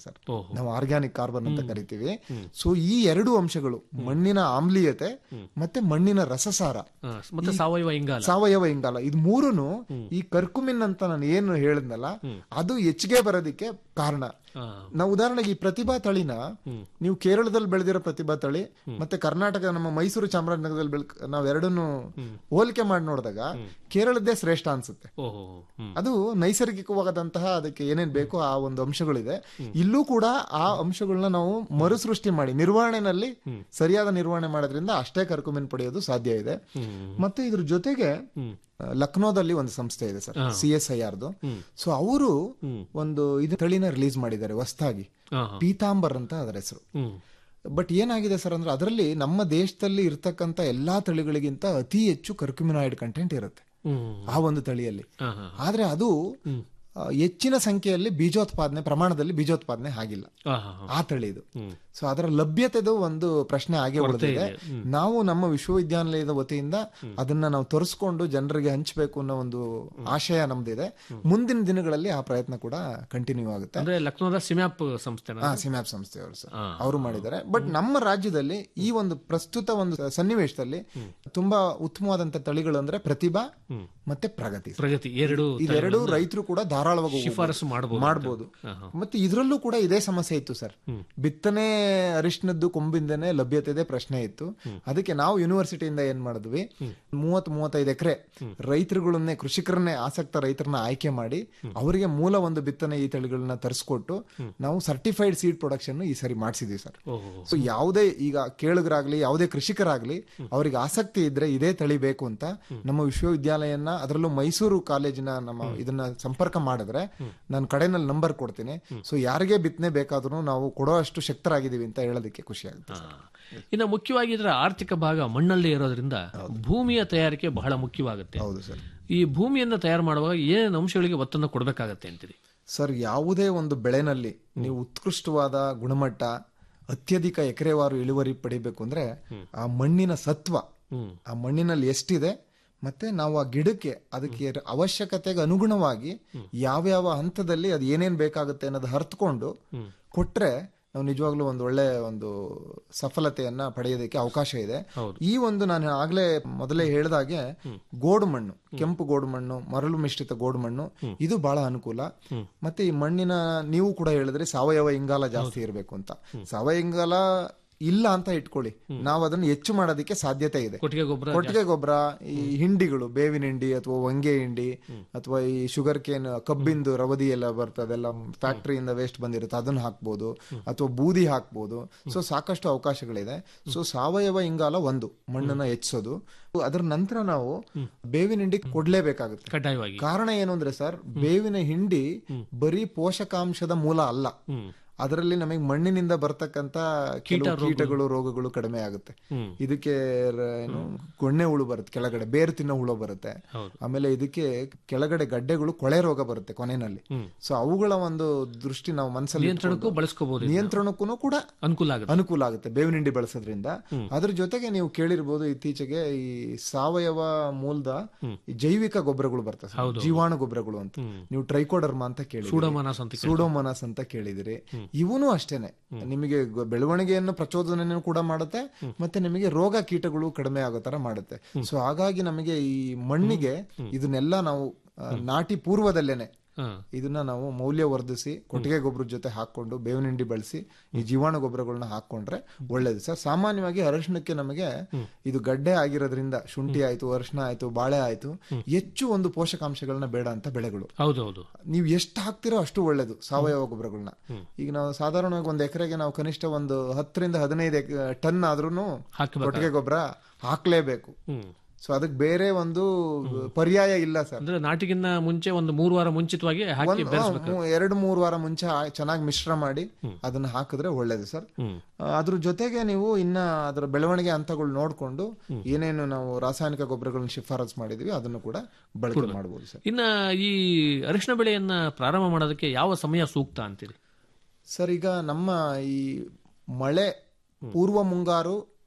ಓಹೋ ನಾವು ಆರ್ಗ್ಯಾನಿಕ್ ಕಾರ್ಬನ್ ಅಂತ ಕರಿತೀವಿ ಸೊ ಈ ಎರಡು ಅಂಶಗಳು ಮಣ್ಣಿನ ಆಮ್ಲೀಯತೆ ಮತ್ತೆ ಮಣ್ಣಿನ ರಸಸಾರ ಆ, ಮತ್ತೆ ಸಾವಯವ ಇಂಗಾಲ ಸಾವಯವ ಇಂಗಾಲ ಇದು ಮೂರುನು ಈ ಕರ್ಕುಮಿನ್ ಅಂತ ನಾನು ಏನು ಹೇಳಿದ್ನಲ್ಲ ಅದು ಹೆಚ್ಚಿಗೆ ಬರೋದಿಕ್ಕೆ ಕಾರಣ ಆ, ನಾವು ಉದಾಹರಣೆಗೆ ಈ ಪ್ರತಿಭಾ ತಳಿನ ನೀವು ಕೇರಳದಲ್ಲಿ ಬೆಳೆದಿರೋ ಪ್ರತಿಭಾ ತಳಿ ಮತ್ತೆ ಕರ್ನಾಟಕ ನಮ್ಮ ಮೈಸೂರು ಚಾಮರಾಜನಗರದಲ್ಲಿ ಬೆಳ್ ನಾವ್ ಎರಡನ್ನು ಹೋಲಿಕೆ ಮಾಡಿ ನೋಡಿದಾಗ ಕೇರಳದ್ದೇ ಶ್ರೇಷ್ಠ ಅನ್ಸುತ್ತೆ ಓಹೋ ಹ್ಮ್ ಅದು ನೈಸರ್ಗಿಕವಾದಂತಹ ಅದಕ್ಕೆ ಏನೇನ್ ಬೇಕೋ ಆ ಒಂದು ಅಂಶಗಳಿದೆ ಇಲ್ಲೂ ಕೂಡ ಆ ಅಂಶಗಳನ್ನ ನಾವು ಮರುಸೃಷ್ಟಿ ಮಾಡಿ ನಿರ್ವಹಣೆನಲ್ಲಿ ಸರಿಯಾದ ನಿರ್ವಹಣೆ ಮಾಡೋದ್ರಿಂದ ಅಷ್ಟೇ ಕರ್ಕುಮಿನ್ ಪಡೆಯೋದು ಸಾಧ್ಯ ಇದೆ ಮತ್ತೆ ಇದ್ರ ಜೊತೆಗೆ ಆ, ಲಕ್ನೋದಲ್ಲಿ ಒಂದು ಸಂಸ್ಥೆ ಇದೆ ಸರ್ ಸಿ ಎಸ್ ಐ ಆರ್ದು ಸೊ ಅವರು ಒಂದು ಇದು ತಳಿನ ರಿಲೀಸ್ ಮಾಡಿದ್ದಾರೆ ಹೊಸದಾಗಿ ಆ, ಪೀತಾಂಬರ್ ಅಂತ ಅದರ ಹೆಸರು ಹ್ಮ್ ಬಟ್ ಏನಾಗಿದೆ ಸರ್ ಅಂದ್ರೆ ಅದರಲ್ಲಿ ನಮ್ಮ ದೇಶದಲ್ಲಿ ಇರ್ತಕ್ಕಂಥ ಎಲ್ಲಾ ತಳಿಗಳಿಗಿಂತ ಅತಿ ಹೆಚ್ಚು ಕರ್ಕ್ಯುಮಿನಾಯ್ಡ್ ಕಂಟೆಂಟ್ ಇರುತ್ತೆ ಹ್ಮ್ ಆ ಒಂದು ತಳಿಯಲ್ಲಿ ಆ, ಹಾ. ಆದ್ರೆ ಅದು ಆ, ಹೆಚ್ಚಿನ ಸಂಖ್ಯೆಯಲ್ಲಿ ಬೀಜೋತ್ಪಾದನೆ ಪ್ರಮಾಣದಲ್ಲಿ ಬೀಜೋತ್ಪಾದನೆ ಆಗಿಲ್ಲ ಆ, ಹಾ, ಹಾ. ಆ ತಳಿ ಇದು ಹ್ಮ್. ಸೊ ಅದರ ಲಭ್ಯತೆದು ಒಂದು ಪ್ರಶ್ನೆ ಆಗೇ ಉಳಿದಿದೆ ನಾವು ನಮ್ಮ ವಿಶ್ವವಿದ್ಯಾನಿಲಯದ ವತಿಯಿಂದ ಅದನ್ನ ನಾವು ತರಿಸ್ಕೊಂಡು ಜನರಿಗೆ ಹಂಚಬೇಕು ಅನ್ನೋ ಒಂದು ಆಶಯ ನಮ್ದಿದೆ ಮುಂದಿನ ದಿನಗಳಲ್ಲಿ ಆ ಪ್ರಯತ್ನ ಕೂಡ ಕಂಟಿನ್ಯೂ ಆಗುತ್ತೆ ಅಂದ್ರೆ ಲಕ್ನೋದ ಸಿಮ್ಯಾಪ್ ಸಂಸ್ಥೆನ ಹಾ ಸಿಮ್ಯಾಪ್ ಸಂಸ್ಥೆಯವರು ಸರ್ ಹಾ. ಅವರು ಮಾಡಿದ್ದಾರೆ ಬಟ್ ನಮ್ಮ ರಾಜ್ಯದಲ್ಲಿ ಈ ಒಂದು ಪ್ರಸ್ತುತ ಒಂದು ಸನ್ನಿವೇಶದಲ್ಲಿ ತುಂಬಾ ಉತ್ತಮವಾದಂತ ತಳಿಗಳು ಅಂದ್ರೆ ಪ್ರತಿಭಾ ಮತ್ತೆ ಪ್ರಗತಿ ಸರ್. ಪ್ರಗತಿ ಎರಡು ಇದೆರಡು ರೈತರು ಕೂಡ ಧಾರಾಳವಾಗಿ ಶಿಫಾರಸು ಮಾಡಬಹುದು ಮಾಡಬಹುದು ಮತ್ತೆ ಇದರಲ್ಲೂ ಕೂಡ ಇದೇ ಸಮಸ್ಯೆ ಇತ್ತು ಸರ್ ಬಿತ್ತನೆ ಅರಿಶಿನದ್ದು ಕೊಂಬಿಂದನೇ ಲಭ್ಯತೆ ಇದೆ ಪ್ರಶ್ನೆ ಇತ್ತು ಅದಕ್ಕೆ ನಾವು ಯೂನಿವರ್ಸಿಟಿಯಿಂದ ಏನ್ ಮಾಡಿದ್ವಿ ಮೂವತ್ ಮೂವತ್ತೈದು ಎಕರೆ ರೈತರುಗಳನ್ನೇ ಕೃಷಿಕರನ್ನೇ ಆಸಕ್ತ ರೈತರನ್ನ ಆಯ್ಕೆ ಮಾಡಿ ಅವರಿಗೆ ಮೂಲ ಒಂದು ಬಿತ್ತನೆ ಈ ತಳಿಗಳನ್ನ ತರಿಸ್ಕೊಟ್ಟು ನಾವು ಸರ್ಟಿಫೈಡ್ ಸೀಡ್ ಪ್ರೊಡಕ್ಷನ್ ಈ ಸರಿ ಮಾಡಿಸಿದ್ವಿ ಸರ್ ಓಹೋ ಸೊ ಯಾವುದೇ ಈಗ ಕೇಳುಗರಾಗ್ಲಿ ಯಾವುದೇ ಕೃಷಿಕರಾಗ್ಲಿ ಅವರಿಗೆ ಆಸಕ್ತಿ ಇದ್ರೆ ಇದೇ ತಳಿ ಬೇಕು ಅಂತ ನಮ್ಮ ವಿಶ್ವವಿದ್ಯಾಲಯನ ಅದರಲ್ಲೂ ಮೈಸೂರು ಕಾಲೇಜಿನ ನಮ್ಮ ಇದನ್ನ ಸಂಪರ್ಕ ಮಾಡಿದ್ರೆ ನಾನು ಕಡೆನಲ್ಲಿ ನಂಬರ್ ಕೊಡ್ತೀನಿ ಸೊ ಯಾರಿಗೆ ಬಿತ್ತನೆ ಬೇಕಾದ್ರೂ ನಾವು ಕೊಡೋ ಅಷ್ಟು ಶಕ್ತರಾಗಿದ್ದೀವಿ ಅಂತ ಹೇಳೋದಕ್ಕೆ ಖುಷಿ ಆಗುತ್ತೆ ಆ. ಇನ್ನು ಮುಖ್ಯವಾಗಿ ಇದರ ಆರ್ಥಿಕ ಭಾಗ ಮಣ್ಣಲ್ಲಿ ಇರೋದ್ರಿಂದ ಭೂಮಿಯ ತಯಾರಿಕೆ ಬಹಳ ಮುಖ್ಯವಾಗುತ್ತೆ ಹೌದು ಸರ್ ಈ ಭೂಮಿಯನ್ನ ತಯಾರು ಮಾಡುವಾಗ ಏನೇನು ಅಂಶಗಳಿಗೆ ಒತ್ತನ್ನು ಕೊಡಬೇಕಾಗತ್ತೆ ಅಂತೀರಿ ಸರ್ ಯಾವುದೇ ಒಂದು ಬೆಳೆನಲ್ಲಿ ನೀವು ಉತ್ಕೃಷ್ಟವಾದ ಗುಣಮಟ್ಟ ಅತ್ಯಧಿಕ ಎಕರೆವಾರು ಇಳುವರಿ ಪಡಿಬೇಕು ಅಂದ್ರೆ ಆ ಮಣ್ಣಿನ ಸತ್ವ ಆ ಮಣ್ಣಿನಲ್ಲಿ ಎಷ್ಟಿದೆ ಮತ್ತೆ ನಾವು ಆ ಗಿಡಕ್ಕೆ ಅದಕ್ಕೆ ಅವಶ್ಯಕತೆಗೆ ಅನುಗುಣವಾಗಿ ಯಾವ್ಯಾವ ಹಂತದಲ್ಲಿ ಅದು ಏನೇನ್ ಬೇಕಾಗುತ್ತೆ ಅನ್ನೋದು ಹರ್ತ್ಕೊಂಡು ಕೊಟ್ರೆ ನಾವು ನಿಜವಾಗ್ಲೂ ಒಂದು ಒಳ್ಳೆ ಒಂದು ಸಫಲತೆಯನ್ನ ಪಡೆಯೋದಕ್ಕೆ ಅವಕಾಶ ಇದೆ ಈ ಒಂದು ನಾನು ಆಗ್ಲೇ ಮೊದಲೇ ಹೇಳಿದಾಗೆ ಗೋಡು ಮಣ್ಣು ಕೆಂಪು ಗೋಡು ಮಣ್ಣು ಮರಳು ಮಿಶ್ರಿತ ಗೋಡು ಮಣ್ಣು ಇದು ಬಹಳ ಅನುಕೂಲ ಮತ್ತೆ ಈ ಮಣ್ಣಿನ ನೀವು ಕೂಡ ಹೇಳಿದ್ರೆ ಸಾವಯವ ಇಂಗಾಲ ಜಾಸ್ತಿ ಇರಬೇಕು ಅಂತ ಸಾವಯವ ಇಂಗಾಲ ಇಲ್ಲ ಅಂತ ಇಟ್ಕೊಳ್ಳಿ ನಾವು ಅದನ್ನು ಹೆಚ್ಚು ಮಾಡೋದಕ್ಕೆ ಸಾಧ್ಯತೆ ಇದೆ ಕೊಟ್ಟಿಗೆ ಗೊಬ್ಬರ ಕೊಟ್ಟಿಗೆ ಗೊಬ್ಬರ ಈ ಹಿಂಡಿಗಳು ಬೇವಿನ ಹಿಂಡಿ ಅಥವಾ ಹೊಂಗೆ ಹಿಂಡಿ ಅಥವಾ ಈ ಶುಗರ್ ಕೇನ್ ಕಬ್ಬಿಂದು ರವದಿ ಎಲ್ಲ ಬರ್ತದೆಲ್ಲ ಫ್ಯಾಕ್ಟರಿಯಿಂದ ವೇಸ್ಟ್ ಬಂದಿರುತ್ತೆ ಅದನ್ನ ಹಾಕ್ಬೋದು ಅಥವಾ ಬೂದಿ ಹಾಕ್ಬೋದು ಸೊ ಸಾಕಷ್ಟು ಅವಕಾಶಗಳಿದೆ ಸೊ ಸಾವಯವ ಇಂಗಾಲ ಒಂದು ಮಣ್ಣನ್ನ ಹೆಚ್ಚಿಸೋದು ಅದರ ನಂತರ ನಾವು ಬೇವಿನ ಹಿಂಡಿ ಕೊಡ್ಲೇಬೇಕಾಗುತ್ತೆ ಕಡ್ಡಾಯವಾಗಿ ಕಾರಣ ಏನು ಅಂದ್ರೆ ಸರ್ ಬೇವಿನ ಹಿಂಡಿ ಬರೀ ಪೋಷಕಾಂಶದ ಮೂಲ ಅಲ್ಲ ಅದರಲ್ಲಿ ನಮಗೆ ಮಣ್ಣಿನಿಂದ ಬರ್ತಕ್ಕಂತ ಕೆಲವು ಕೀಟಗಳು ರೋಗಗಳು ಕಡಿಮೆ ಆಗುತ್ತೆ ಹ್ಮ್. ಇದಕ್ಕೆ ರ- ಏನು ಗೊಣ್ಣೆ ಹುಳು ಬರುತ್ತೆ ಕೆಳಗಡೆ ಬೇರು ತಿನ್ನೋ ಹುಳು ಬರುತ್ತೆ ಹೌದು. ಆಮೇಲೆ ಇದಕ್ಕೆ ಕೆಳಗಡೆ ಗಡ್ಡೆಗಳು ಕೊಳೆ ರೋಗ ಬರುತ್ತೆ ಕೊನೆಯಲ್ಲಿ ಸೊ ಅವುಗಳ ಒಂದು ದೃಷ್ಟಿ ನಾವು ಮನಸ್ಸಲ್ಲಿ ನಿಯಂತ್ರಣಕ್ಕೂ ಬಳಸ್ಕೋಬಹುದು ನಿಯಂತ್ರಣಕ್ಕೂ ಕೂಡ ಅನುಕೂಲ ಆಗುತ್ತೆ ಅನುಕೂಲ ಆಗುತ್ತೆ ಬೇವಿನ ಹಿಂಡಿ ಬಳಸೋದ್ರಿಂದ ಅದ್ರ ಜೊತೆಗೆ ನೀವು ಕೇಳಿರ್ಬೋದು ಇತ್ತೀಚೆಗೆ ಈ ಸಾವಯವ ಮೂಲದ ಈ ಜೈವಿಕ ಗೊಬ್ಬರಗಳು ಬರ್ತವೆ ಸರ್. ಜೀವಾಣು ಗೊಬ್ಬರಗಳು ಅಂತ ನೀವು ಟ್ರೈಕೋಡರ್ಮ ಅಂತ ಕೇಳಿ ಸೂಡೋಮೋನಾಸ್ ಅಂತ ಸೂಡೋಮೋನಾಸ್ ಅಂತ ಕೇಳಿದಿರಿ ಇವನು ಅಷ್ಟೇನೆ ನಿಮಗೆ ಗ- ಬೆಳವಣಿಗೆಯನ್ನು ಪ್ರಚೋದನೆಯನ್ನು ಕೂಡ ಮಾಡುತ್ತೆ ಮತ್ತೆ ನಿಮಗೆ ರೋಗ ಕೀಟಗಳು ಕಡಿಮೆ ಆಗೋ ತರ ಮಾಡುತ್ತೆ ಸೊ ಹಾಗಾಗಿ ನಮಗೆ ಈ ಮಣ್ಣಿಗೆ ಇದನ್ನೆಲ್ಲ ನಾವು ಆ, ನಾಟಿ ಪೂರ್ವದಲ್ಲೇನೆ ಹಾ. ಇದನ್ನ ನಾವು ಮೌಲ್ಯವರ್ಧಿಸಿ ಕೊಟ್ಟಿಗೆ ಗೊಬ್ಬರದ ಜೊತೆ ಹಾಕೊಂಡು ಬೇವಿನ ಹಿಂಡಿ ಬಳಸಿ ಈ ಜೀವಾಣು ಗೊಬ್ಬರಗಳನ್ನ ಹಾಕೊಂಡ್ರೆ ಒಳ್ಳೇದು ಸರ್ ಸಾಮಾನ್ಯವಾಗಿ ಅರಿಶಿಣಕ್ಕೆ ನಮಗೆ ಇದು ಗಡ್ಡೆ ಆಗಿರೋದ್ರಿಂದ ಶುಂಠಿ ಆಯ್ತು ಅರಿಶಿಣ ಆಯ್ತು ಬಾಳೆ ಆಯ್ತು ಹೆಚ್ಚು ಒಂದು ಪೋಷಕಾಂಶಗಳನ್ನ ಬೇಡ ಅಂತ ಬೆಳೆಗಳು ಹೌದೌದು ನೀವು ಎಷ್ಟು ಹಾಕ್ತಿರೋ ಅಷ್ಟು ಒಳ್ಳೇದು ಸಾವಯವ ಗೊಬ್ಬರಗಳನ್ನ ಈಗ ನಾವು ಸಾಧಾರಣವಾಗಿ ಒಂದು ಎಕರೆಗೆ ನಾವು ಕನಿಷ್ಠ ಒಂದು ಹತ್ತರಿಂದ ಹದಿನೈದು ಟನ್ ಆದ್ರೂ ಹಾಕ್ಬೇಕು ಕೊಟ್ಟಿಗೆ ಗೊಬ್ಬರ ಹಾಕ್ಲೇಬೇಕು ಹ್ಮ್ ಸೊ ಅದಕ್ಕೆ ಬೇರೆ ಒಂದು ಪರ್ಯಾಯ ಇಲ್ಲ ಸರ್ ಅಂದ್ರೆ ನಾಟಿಗಿನ್ನ ಮುಂಚೆ ಒಂದು ಮೂರು ವಾರ ಮುಂಚಿತವಾಗಿ ಹಾಕಿ ಒಂದ್- ಬೆರೆಸ್ಬೇಕು ಹ್ಮ್, ಎರಡು ಮೂರು ವಾರ ಮುಂಚೆ ಚೆನ್ನಾಗಿ ಮಿಶ್ರ ಮಾಡಿ ಅದನ್ನ ಹಾಕಿದ್ರೆ ಒಳ್ಳೇದು ಸರ್ ಹ್ಮ್ ಆ, ಅದ್ರ ಜೊತೆಗೆ ನೀವು ಇನ್ನ ಅದರ ಬೆಳವಣಿಗೆ ಹಂತಗಳು ನೋಡ್ಕೊಂಡು ಏನೇನು ನಾವು ರಾಸಾಯನಿಕ ಗೊಬ್ಬರಗಳನ್ನ ಶಿಫಾರಸ್ ಮಾಡಿದೀವಿ ಅದನ್ನು ಕೂಡ ಬಳಕೆ ಮಾಡಬಹುದು ಸರ್ ಇನ್ನ ಈ ಅರಿಶಿನ ಬೆಳೆಯನ್ನ ಪ್ರಾರಂಭ ಮಾಡೋದಕ್ಕೆ ಯಾವ ಸಮಯ ಸೂಕ್ತ ಅಂತೀರಿ ಸರ್ ಈಗ ನಮ್ಮ ಈ ಮಳೆ ಪೂರ್ವ ಮುಂಗಾರು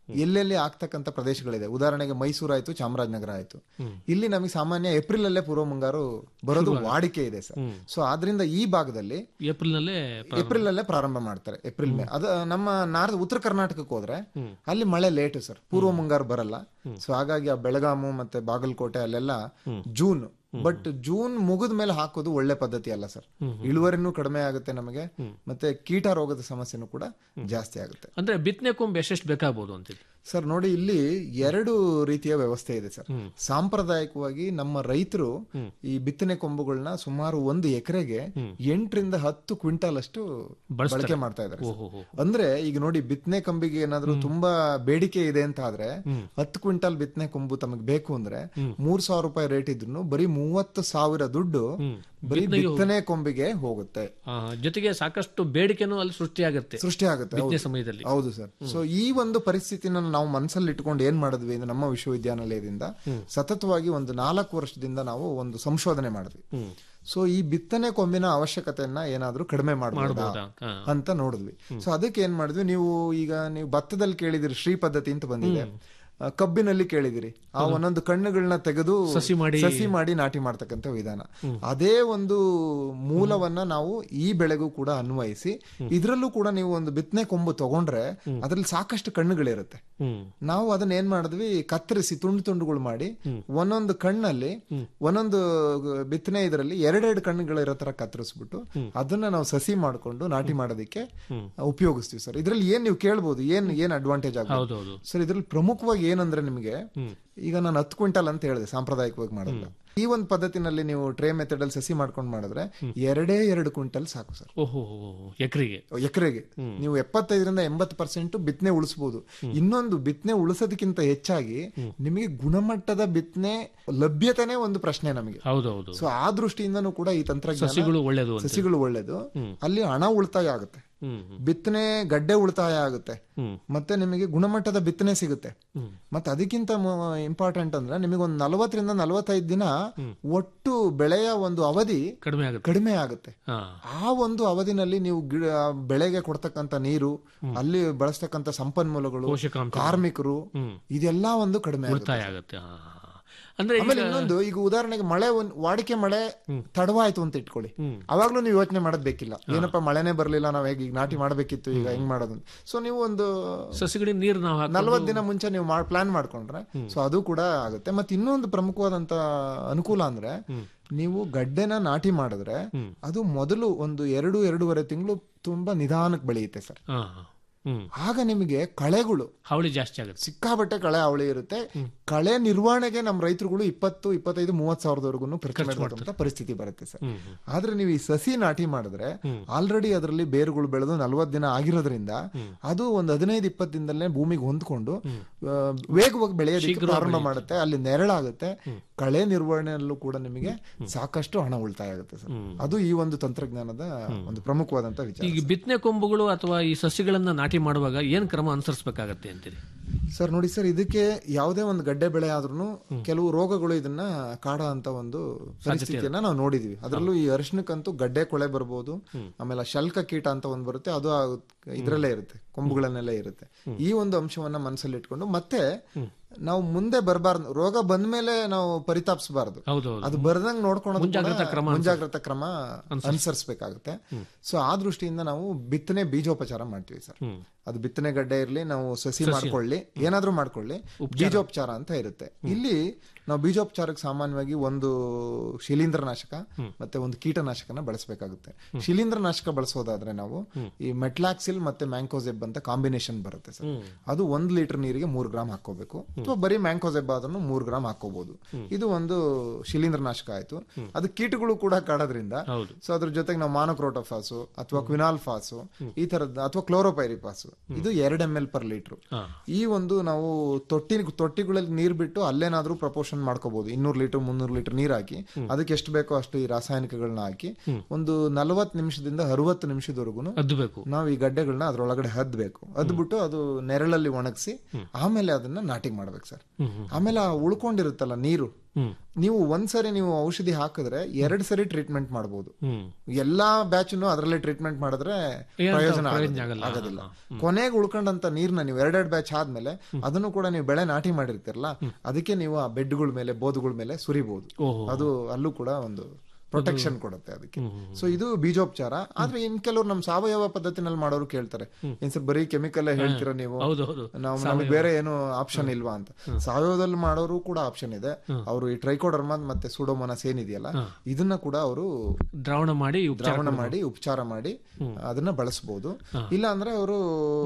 ಎಲ್ಲೆಲ್ಲಿ ಆಗ್ತಕ್ಕಂಥ ಪ್ರದೇಶಗಳಿದೆ ಉದಾಹರಣೆಗೆ ಮೈಸೂರು ಆಯ್ತು ಚಾಮರಾಜನಗರ ಆಯ್ತು ಇಲ್ಲಿ ನಮಗೆ ಸಾಮಾನ್ಯ ಏಪ್ರಿಲ್ ಅಲ್ಲೇ ಪೂರ್ವ ಮುಂಗಾರು ಬರೋದು ವಾಡಿಕೆ ಇದೆ ಸರ್ ಸೊ ಆದ್ರಿಂದ ಈ ಭಾಗದಲ್ಲಿ ಏಪ್ರಿಲ್ನಲ್ಲೇ ಏಪ್ರಿಲ್ ಅಲ್ಲೇ ಪ್ರಾರಂಭ ಮಾಡ್ತಾರೆ ಏಪ್ರಿಲ್ ಮೇ ಅದು ನಮ್ಮ ನಾರ್ತ್ ಉತ್ತರ ಕರ್ನಾಟಕಕ್ಕೆ ಹೋದ್ರೆ ಅಲ್ಲಿ ಮಳೆ ಲೇಟು ಸರ್ ಪೂರ್ವ ಮುಂಗಾರು ಬರಲ್ಲ ಸೊ ಹಾಗಾಗಿ ಆ ಬೆಳಗಾಮು ಮತ್ತೆ ಬಾಗಲಕೋಟೆ ಅಲ್ಲೆಲ್ಲ ಜೂನ್ ಬಟ್ ಜೂನ್ ಮುಗಿದ ಮೇಲೆ ಹಾಕೋದು ಒಳ್ಳೆ ಪದ್ಧತಿ ಅಲ್ಲ ಸರ್ ಇಳುವರಿನೂ ಕಡಿಮೆ ಆಗುತ್ತೆ ನಮಗೆ ಮತ್ತೆ ಕೀಟ ರೋಗದ ಸಮಸ್ಯೆನೂ ಕೂಡ ಜಾಸ್ತಿ ಆಗುತ್ತೆ ಅಂದ್ರೆ ಬಿತ್ತನೆ ಕೊಂಬು ಎಷ್ಟೆಷ್ಟು ಬೇಕಾಗ್ಬೋದು ಅಂತೀರಿ ಸರ್ ನೋಡಿ ಇಲ್ಲಿ ಎರಡು ರೀತಿಯ ವ್ಯವಸ್ಥೆ ಇದೆ ಸರ್ ಸಾಂಪ್ರದಾಯಿಕವಾಗಿ ನಮ್ಮ ರೈತರು ಈ ಬಿತ್ತನೆ ಕೊಂಬುಗಳನ್ನ ಸುಮಾರು ಒಂದು ಎಕರೆಗೆ ಎಂಟರಿಂದ ಹತ್ತು ಕ್ವಿಂಟಾಲ್ ಅಷ್ಟು ಬಳಕೆ ಮಾಡ್ತಾ ಇದ್ದಾರೆ ಸರ್. ಓಹೋ ಅಂದ್ರೆ ಈಗ ನೋಡಿ ಬಿತ್ತನೆ ಕಂಬಿಗೆ ಏನಾದ್ರು ತುಂಬಾ ಬೇಡಿಕೆ ಇದೆ ಅಂತ ಆದ್ರೆ ಹತ್ತು ಕ್ವಿಂಟಾಲ್ ಬಿತ್ತನೆ ಕೊಂಬು ತಮಗೆ ಬೇಕು ಅಂದ್ರೆ ಮೂರ್ ಸಾವಿರ ರೂಪಾಯಿ ರೇಟ್ ಇದ್ರು ಬರೀ ಮೂವತ್ತು ಸಾವಿರ ದುಡ್ಡು ಬರೀ ಬಿತ್ತನೆ ಕೊಂಬಿಗೆ ಹೋಗುತ್ತೆ ಆ, ಜೊತೆಗೆ ಸಾಕಷ್ಟು ಬೇಡಿಕೆನೂ ಅಲ್ಲಿ ಸೃಷ್ಟಿಯಾಗುತ್ತೆ ಸೃಷ್ಟಿ ಆಗುತ್ತೆ ಬಿತ್ತನೆ ಸಮಯದಲ್ಲಿ ಹೌದು ಸರ್ ಸೊ ಈ ಒಂದು ಪರಿಸ್ಥಿತಿನ ನಾವು ಮನಸ್ಸಲ್ಲಿ ಇಟ್ಕೊಂಡು ಏನ್ ಮಾಡಿದ್ವಿ ಅಂದ್ರೆ ನಮ್ಮ ವಿಶ್ವವಿದ್ಯಾನಿಲಯದಿಂದ ಸತತವಾಗಿ ಒಂದು ನಾಲ್ಕು ವರ್ಷದಿಂದ ನಾವು ಒಂದು ಸಂಶೋಧನೆ ಮಾಡಿದ್ವಿ ಸೊ ಈ ಬಿತ್ತನೆ ಕೊಂಬಿನ ಅವಶ್ಯಕತೆಯನ್ನ ಏನಾದ್ರೂ ಕಡಿಮೆ ಮಾಡಬಹುದಾ ಹೌದಾ? ಹಾ. ಅಂತ ನೋಡಿದ್ವಿ ಸೊ ಅದಕ್ಕೆ ಏನ್ ಮಾಡಿದ್ವಿ ನೀವು ಈಗ ನೀವು ಭತ್ತದಲ್ಲಿ ಕೇಳಿದಿರಿ ಶ್ರೀ ಪದ್ಧತಿ ಅಂತ ಬಂದಿದೆ ಆ, ಕಬ್ಬಿನಲ್ಲಿ ಕೇಳಿದಿರಿ ಆ ಒಂದೊಂದು ಕಣ್ಣುಗಳನ್ನ ತೆಗೆದು ಸಸಿ ಮಾಡಿ- ಸಸಿ ಮಾಡಿ ನಾಟಿ ಮಾಡ್ತಕ್ಕಂಥ ವಿಧಾನ ಅದೇ ಒಂದು ಮೂಲವನ್ನ ನಾವು ಈ ಬೆಳೆಗೂ ಕೂಡ ಅನ್ವಯಿಸಿ ಇದ್ರಲ್ಲೂ ಕೂಡ ನೀವು ಒಂದು ಬಿತ್ತನೆ ಕೊಂಬು ತಗೊಂಡ್ರೆ ಅದ್ರಲ್ಲಿ ಸಾಕಷ್ಟು ಕಣ್ಣುಗಳಿರುತ್ತೆ ಹ್ಮ್ ನಾವು ಅದನ್ನ ಏನ್ ಮಾಡಿದ್ವಿ ಕತ್ತರಿಸಿ ತುಂಡು ತುಂಡುಗಳು ಮಾಡಿ ಒಂದೊಂದು ಕಣ್ಣಲ್ಲಿ ಒಂದೊಂದು ಬಿತ್ತನೆ ಇದರಲ್ಲಿ ಎರಡೆರಡು ಕಣ್ಣುಗಳಿರೋ ತರ ಕತ್ತರಿಸ್ಬಿಟ್ಟು ಅದನ್ನ ನಾವು ಸಸಿ ಮಾಡ್ಕೊಂಡು ನಾಟಿ ಮಾಡೋದಕ್ಕೆ ಉಪಯೋಗಿಸ್ತೀವಿ ಸರ್ ಇದ್ರಲ್ಲಿ ಏನ್ ನೀವು ಕೇಳ್ಬೋದು ಏನ್ ಏನ್ ಅಡ್ವಾಂಟೇಜ್ ಆಗ್ಬೋದು ಹೌದೌದು ಸರ್ ಇದ್ರಲ್ಲಿ ಪ್ರಮುಖವಾಗಿ ಏನಂದ್ರೆ ನಿಮಗೆ ಈಗ ನಾನು ಹತ್ತು ಕ್ವಿಂಟಲ್ ಅಂತ ಹೇಳಿದೆ ಸಾಂಪ್ರದಾಯಿಕವಾಗಿ ಮಾಡೋದು ಈ ಒಂದು ಪದ್ಧತಿನಲ್ಲಿ ನೀವು ಟ್ರೇ ಮೆಥಡ್ ಅಲ್ಲಿ ಸಸಿ ಮಾಡ್ಕೊಂಡು ಮಾಡಿದ್ರೆ ಎರಡೇ ಎರಡು ಕ್ವಿಂಟಲ್ ಸಾಕು ಸರ್ ಓಹೋ ಎಕರೆಗೆ ಎಕರೆಗೆ ನೀವು ಎಪ್ಪತ್ತೈದರಿಂದ ಎಂಬತ್ತು ಪರ್ಸೆಂಟ್ ಬಿತ್ತನೆ ಉಳಿಸಬಹುದು ಇನ್ನೊಂದು ಬಿತ್ತನೆ ಉಳಿಸೋದಕ್ಕಿಂತ ಹೆಚ್ಚಾಗಿ ನಿಮಗೆ ಗುಣಮಟ್ಟದ ಬಿತ್ತನೆ ಲಭ್ಯತೆನೇ ಒಂದು ಪ್ರಶ್ನೆ ನಮಗೆ ಹೌದೌದು ಸೊ ಆ ದೃಷ್ಟಿಯಿಂದನೂ ಕೂಡ ಈ ತಂತ್ರಜ್ಞಾನ ಸಸಿಗಳು ಒಳ್ಳೇದು ಅಂತ ಸಸಿಗಳು ಒಳ್ಳೇದು ಅಲ್ಲಿ ಹಣ ಉಳಿತಾಯ ಆಗುತ್ತೆ ಹ್ಮ್ ಬಿತ್ತನೆ ಗಡ್ಡೆ ಉಳಿತಾಯ ಆಗುತ್ತೆ ಹ್ಮ್. ಮತ್ತೆ ನಿಮಗೆ ಗುಣಮಟ್ಟದ ಬಿತ್ತನೆ ಸಿಗುತ್ತೆ ಮತ್ತೆ ಅದಕ್ಕಿಂತ ಇಂಪಾರ್ಟೆಂಟ್ ಅಂದ್ರೆ ನಿಮಗೆ ಒಂದು ನಲವತ್ತರಿಂದ ನಲವತ್ತೈದು ದಿನ ಒಟ್ಟು ಬೆಳೆಯ ಒಂದು ಅವಧಿ ಕಡಿಮೆ ಆಗುತ್ತೆ ಕಡಿಮೆ ಆಗುತ್ತೆ ಹಾ ಆ ಒಂದು ಅವಧಿನಲ್ಲಿ ನೀವು ಗಿಡ ಬೆಳೆಗೆ ಕೊಡ್ತಕ್ಕಂತ ನೀರು ಅಲ್ಲಿ ಬಳಸ್ತಕ್ಕಂತ ಸಂಪನ್ಮೂಲಗಳು ಪೋಷಕಾಂಶ ಕಾರ್ಮಿಕರು ಹ್ಮ್. ಇದೆಲ್ಲ ಒಂದು ಕಡಿಮೆ ಆಗುತ್ತೆ ಉಳಿತಾಯ ಆಗುತ್ತೆ ಹಾ. ಅಂದ್ರೆ ಈಗ- ಆಮೇಲೆ ಇನ್ನೊಂದು ಈಗ ಉದಾಹರಣೆಗೆ ಮಳೆ ಒಂದ್ ವಾಡಿಕೆ ಮಳೆ ತಡವಾಯ್ತು ಅಂತ ಇಟ್ಕೊಳ್ಳಿ ಅವಾಗ್ಲೂ ನೀವು ಯೋಚನೆ ಮಾಡೋದ್ ಬೇಕಿಲ್ಲ ಏನಪ್ಪ ಮಳೆನೇ ಬರ್ಲಿಲ್ಲ ನಾವ್ ಹೇಗೆ ಈಗ ನಾಟಿ ಮಾಡ್ಬೇಕಿತ್ತು ಈಗ ಹೆಂಗ್ ಮಾಡೋದು ಸೊ ನೀವು ಒಂದು ಸಸಿಗಳಿಗೆ ನೀರು ನಾವು ಹಾಕಿ ನಲ್ವತ್ ದಿನ ಮುಂಚೆ ನೀವು ಪ್ಲಾನ್ ಮಾಡ್ಕೊಂಡ್ರೆ ಸೊ ಅದು ಕೂಡ ಆಗುತ್ತೆ ಮತ್ತೆ ಇನ್ನೊಂದು ಪ್ರಮುಖವಾದಂತ ಅನುಕೂಲ ಅಂದ್ರೆ ನೀವು ಗಡ್ಡೆನ ನಾಟಿ ಮಾಡಿದ್ರೆ ಅದು ಮೊದಲು ಒಂದು ಎರಡು ಎರಡೂವರೆ ತಿಂಗಳು ತುಂಬಾ ನಿಧಾನಕ್ಕೆ ಬೆಳೆಯುತ್ತೆ ಸರ್ ಹಾ ಹ್ಮ್ ಆಗ ನಿಮಗೆ ಕಳೆಗಳು ಹಾವಳಿ ಜಾಸ್ತಿ ಆಗುತ್ತೆ ಸಿಕ್ಕಾಬಟ್ಟೆ ಕಳೆ ಅವಳಿ ಇರುತ್ತೆ ಕಳೆ ನಿರ್ವಹಣೆಗೆ ನಮ್ಮ ರೈತರುಗಳು ಇಪ್ಪತ್ತು ಇಪ್ಪತ್ತೈದು ಮೂವತ್ ಸಾವಿರದವರೆಗೂ ಖರ್ಚು ಮಾಡಬೇಕಂತ ಪರಿಸ್ಥಿತಿ ಬರುತ್ತೆ ಸರ್ ಆದ್ರೆ ನೀವು ಈ ಸಸಿ ನಾಟಿ ಮಾಡಿದ್ರೆ ಆಲ್ರೆಡಿ ಅದರಲ್ಲಿ ಬೇರುಗಳು ಬೆಳೆದು ನಲ್ವತ್ ದಿನ ಆಗಿರೋದ್ರಿಂದ ಅದು ಒಂದು ಹದಿನೈದು ಇಪ್ಪತ್ತು ದಿನದಲ್ಲೇ ಭೂಮಿಗೆ ಹೊಂದ್ಕೊಂಡು ಆ, ವೇಗವಾಗಿ ಬೆಳೆಯೋದಕ್ಕೆ ಪ್ರಾರಂಭ ಮಾಡುತ್ತೆ ಅಲ್ಲಿ ನೆರಳಾಗುತ್ತೆ ಕಳೆ ನಿರ್ವಹಣೆಯಲ್ಲೂ ಕೂಡ ನಿಮಗೆ ಸಾಕಷ್ಟು ಹಣ ಉಳಿತಾಯ ಆಗುತ್ತೆ ಸರ್ ಅದು ಈ ಒಂದು ತಂತ್ರಜ್ಞಾನದ ಒಂದು ಪ್ರಮುಖವಾದಂತ ವಿಚಾರ ಈಗ ಬಿತ್ತನೆ ಕೊಂಬುಗಳು ಅಥವಾ ಈ ಸಸಿಗಳನ್ನ ನಾಟಿ ಮಾಡುವಾಗ ಏನ್ ಕ್ರಮ ಅನುಸರಿಸಬೇಕಾಗತ್ತೆ ಅಂತೀರಿ ಸರ್ ನೋಡಿ ಸರ್ ಇದಕ್ಕೆ ಯಾವುದೇ ಒಂದು ಗಡ್ಡೆ ಬೆಳೆ ಆದ್ರೂ ಕೆಲವು ರೋಗಗಳು ಇದನ್ನ ಕಾಡ ಅಂತ ಒಂದು ಪರಿಸ್ಥಿತಿಯನ್ನ ನಾವು ನೋಡಿದೀವಿ ಅದರಲ್ಲೂ ಈ ಅರಿಶಿನಕ್ಕಂತೂ ಗಡ್ಡೆ ಕೊಳೆ ಬರ್ಬೋದು ಆಮೇಲೆ ಶಲ್ಕ ಕೀಟ ಅಂತ ಒಂದು ಬರುತ್ತೆ ಅದು ಆ ಇದ್ರಲ್ಲೇ ಇರುತ್ತೆ ಕೊಂಬುಗಳನ್ನೆಲ್ಲ ಇರುತ್ತೆ ಈ ಒಂದು ಅಂಶವನ್ನ ಮನಸ್ಸಲ್ಲಿ ಇಟ್ಕೊಂಡು ಮತ್ತೆ ನಾವು ಮುಂದೆ ಬರಬಾರ್ದು ರೋಗ ಬಂದ್ಮೇಲೆ ನಾವು ಪರಿತಾಪಿಸಬಾರ್ದು ಹೌದೌದು ಅದು ಬರ್ದಂಗ್ ನೋಡ್ಕೊಳೋದು ಮುಂಜಾಗ್ರತಾ ಕೂಡ ಕ್ರಮ ಮುಂಜಾಗ್ರತಾ ಕ್ರಮ ಅನುಸರಿಸಬೇಕಾಗುತ್ತೆ ಸೊ ಆ ದೃಷ್ಟಿಯಿಂದ ನಾವು ಬಿತ್ತನೆ ಬೀಜೋಪಚಾರ ಮಾಡ್ತೀವಿ ಸರ್ ಅದು ಬಿತ್ತನೆ ಗಡ್ಡೆ ಇರ್ಲಿ ನಾವು ಸಸಿ ಮಾಡ್ಕೊಳ್ಳಿ ಏನಾದ್ರೂ ಮಾಡ್ಕೊಳ್ಳಿ ಬೀಜೋಪಚಾರ ಅಂತ ಇರುತ್ತೆ ಇಲ್ಲಿ ನಾವು ಬೀಜೋಪಚಾರಕ್ಕೆ ಸಾಮಾನ್ಯವಾಗಿ ಒಂದು ಶಿಲೀಂಧ್ರನಾಶಕ ಮತ್ತೆ ಒಂದು ಕೀಟನಾಶಕನ ಬಳಸಬೇಕಾಗುತ್ತೆ ಶಿಲೀಂಧ್ರನಾಶಕ ಬಳಸೋದಾದ್ರೆ ನಾವು ಈ ಮೆಟ್ಲಾಕ್ಸಿಲ್ ಮತ್ತೆ ಮ್ಯಾಂಕೋಸೆಬ್ ಅಂತ ಕಾಂಬಿನೇಷನ್ ಬರುತ್ತೆ ಸರ್ ಅದು ಒಂದ್ ಲೀಟರ್ ನೀರಿಗೆ ಮೂರ್ ಗ್ರಾಮ್ ಹಾಕೋಬೇಕು ಅಥವಾ ಬರೀ ಮ್ಯಾಂಕೋಸೆಬ್ ಆದ್ರೂ ಮೂರ್ ಗ್ರಾಮ್ ಹಾಕೋಬಹುದು ಇದು ಒಂದು ಶಿಲೀಂಧ್ರನಾಶಕ ಆಯ್ತು ಅದು ಕೀಟಗಳು ಕೂಡ ಕಾಡೋದ್ರಿಂದ ಹೌದು ಸೊ ಅದ್ರ ಜೊತೆಗೆ ನಾವು ಮಾನೋಕ್ರೋಟೋಫಾಸು ಅಥವಾ ಕ್ವಿನಾಲ್ಫಾಸು ಈ ತರದ್ ಅಥವಾ ಕ್ಲೋರೋಪೈರಿಫಾಸು ಇದು ಎರಡ್ ಎಂ ಎಲ್ ಪರ್ ಲೀಟರ್ ಹಾ ಈ ಒಂದು ನಾವು ತೊಟ್ಟಿ ತೊಟ್ಟಿಗಳಲ್ಲಿ ನೀರ್ ಬಿಟ್ಟು ಅಲ್ಲೇನಾದ್ರೂ ಪ್ರಪೋರ್ಷನ್ ಮಾಡ್ಕೋಬಹುದು ಇನ್ನೂರು ಲೀಟರ್ ಮುನ್ನೂರು ಲೀಟರ್ ನೀರ್ ಹಾಕಿ ಅದಕ್ಕೆ ಎಷ್ಟು ಬೇಕೋ ಅಷ್ಟು ಈ ರಾಸಾಯನಿಕಗಳನ್ನ ಹಾಕಿ ಒಂದು ನಲವತ್ತು ನಿಮಿಷದಿಂದ ಅರವತ್ತು ನಿಮಿಷದವರೆಗೂ ಅದ್ಬೇಕು ನಾವು ಈ ಗಡ್ಡೆಗಳನ್ನ ಅದ್ರೊಳಗಡೆ ಹದ್ಬೇಕು ಹದ್ಬಿಟ್ಟು ಅದು ನೆರಳಲ್ಲಿ ಒಣಗಿಸಿ ಆಮೇಲೆ ಅದನ್ನ ನಾಟಿ ಮಾಡ್ಬೇಕು ಸರ್ ಆಮೇಲೆ ಆ ಉಳ್ಕೊಂಡಿರುತ್ತಲ್ಲ ನೀರು ಹ್ಮ್ ನೀವು ಒಂದ್ಸರಿ ನೀವು ಔಷಧಿ ಹಾಕಿದ್ರೆ ಎರಡ್ ಸರಿ ಟ್ರೀಟ್ಮೆಂಟ್ ಮಾಡಬಹುದು ಹ್ಮ್ ಎಲ್ಲಾ ಬ್ಯಾಚ್ನು ಅದರಲ್ಲೇ ಟ್ರೀಟ್ಮೆಂಟ್ ಮಾಡಿದ್ರೆ ಏನಂತ ಪ್ರಯೋಜನ ಪ್ರಯೋಜನ ಆಗೋದಿಲ್ಲ. ಆಗಲ್ಲ. ಆಗೋದಿಲ್ಲ ಕೊನೆಗೆ ಉಳ್ಕೊಂಡಂತ ನೀರ್ನ ನೀವು ಎರಡೆರಡು ಬ್ಯಾಚ್ ಆದ್ಮೇಲೆ ಅದನ್ನು ಕೂಡ ನೀವು ಬೆಳೆ ನಾಟಿ ಮಾಡಿರ್ತೀರಲ್ಲ ಅದಕ್ಕೆ ನೀವು ಆ ಬೆಡ್ಗಳ ಮೇಲೆ ಬೋದುಗಳ ಮೇಲೆ ಸುರಿಬಹುದು ಓಹೋ ಅದು ಅಲ್ಲೂ ಕೂಡ ಒಂದು ಪ್ರೊಟೆಕ್ಷನ್ ಕೊಡುತ್ತೆ ಅದಕ್ಕೆ ಸೊ ಇದು ಬೀಜೋಪಚಾರ ಆದ್ರೆ ಇನ್ ಕೆಲವ್ರು ನಮ್ ಸಾವಯವ ಪದ್ಧತಿನಲ್ಲಿ ಮಾಡೋರು ಕೇಳ್ತಾರೆ ಏನ್ ಸರ್ ಬರೀ ಕೆಮಿಕಲ್ ಹೇಳ್ತೀರಾ ನೀವು ಹೌದು ಹೌದು ನಾವು ನಮಗೆ ಬೇರೆ ಏನು ಆಪ್ಷನ್ ಇಲ್ವಾ ಅಂತ ಸಾವಯವದಲ್ಲಿ ಮಾಡೋರು ಕೂಡ ಆಪ್ಷನ್ ಇದೆ ಅವರು ಈ ಟ್ರೈಕೋಡರ್ಮ ಮತ್ತೆ ಸೂಡೋಮೋನಾಸ್ ಏನಿದೆಯಲ್ಲ ಇದನ್ನ ಕೂಡ ಅವರು ದ್ರಾವಣ ಮಾಡಿ ಉಪಚಾರ ದ್ರಾವಣ ಮಾಡಿ ಉಪಚಾರ ಮಾಡಿ ಅದನ್ನ ಬಳಸಬಹುದು ಇಲ್ಲ ಅಂದ್ರೆ ಅವರು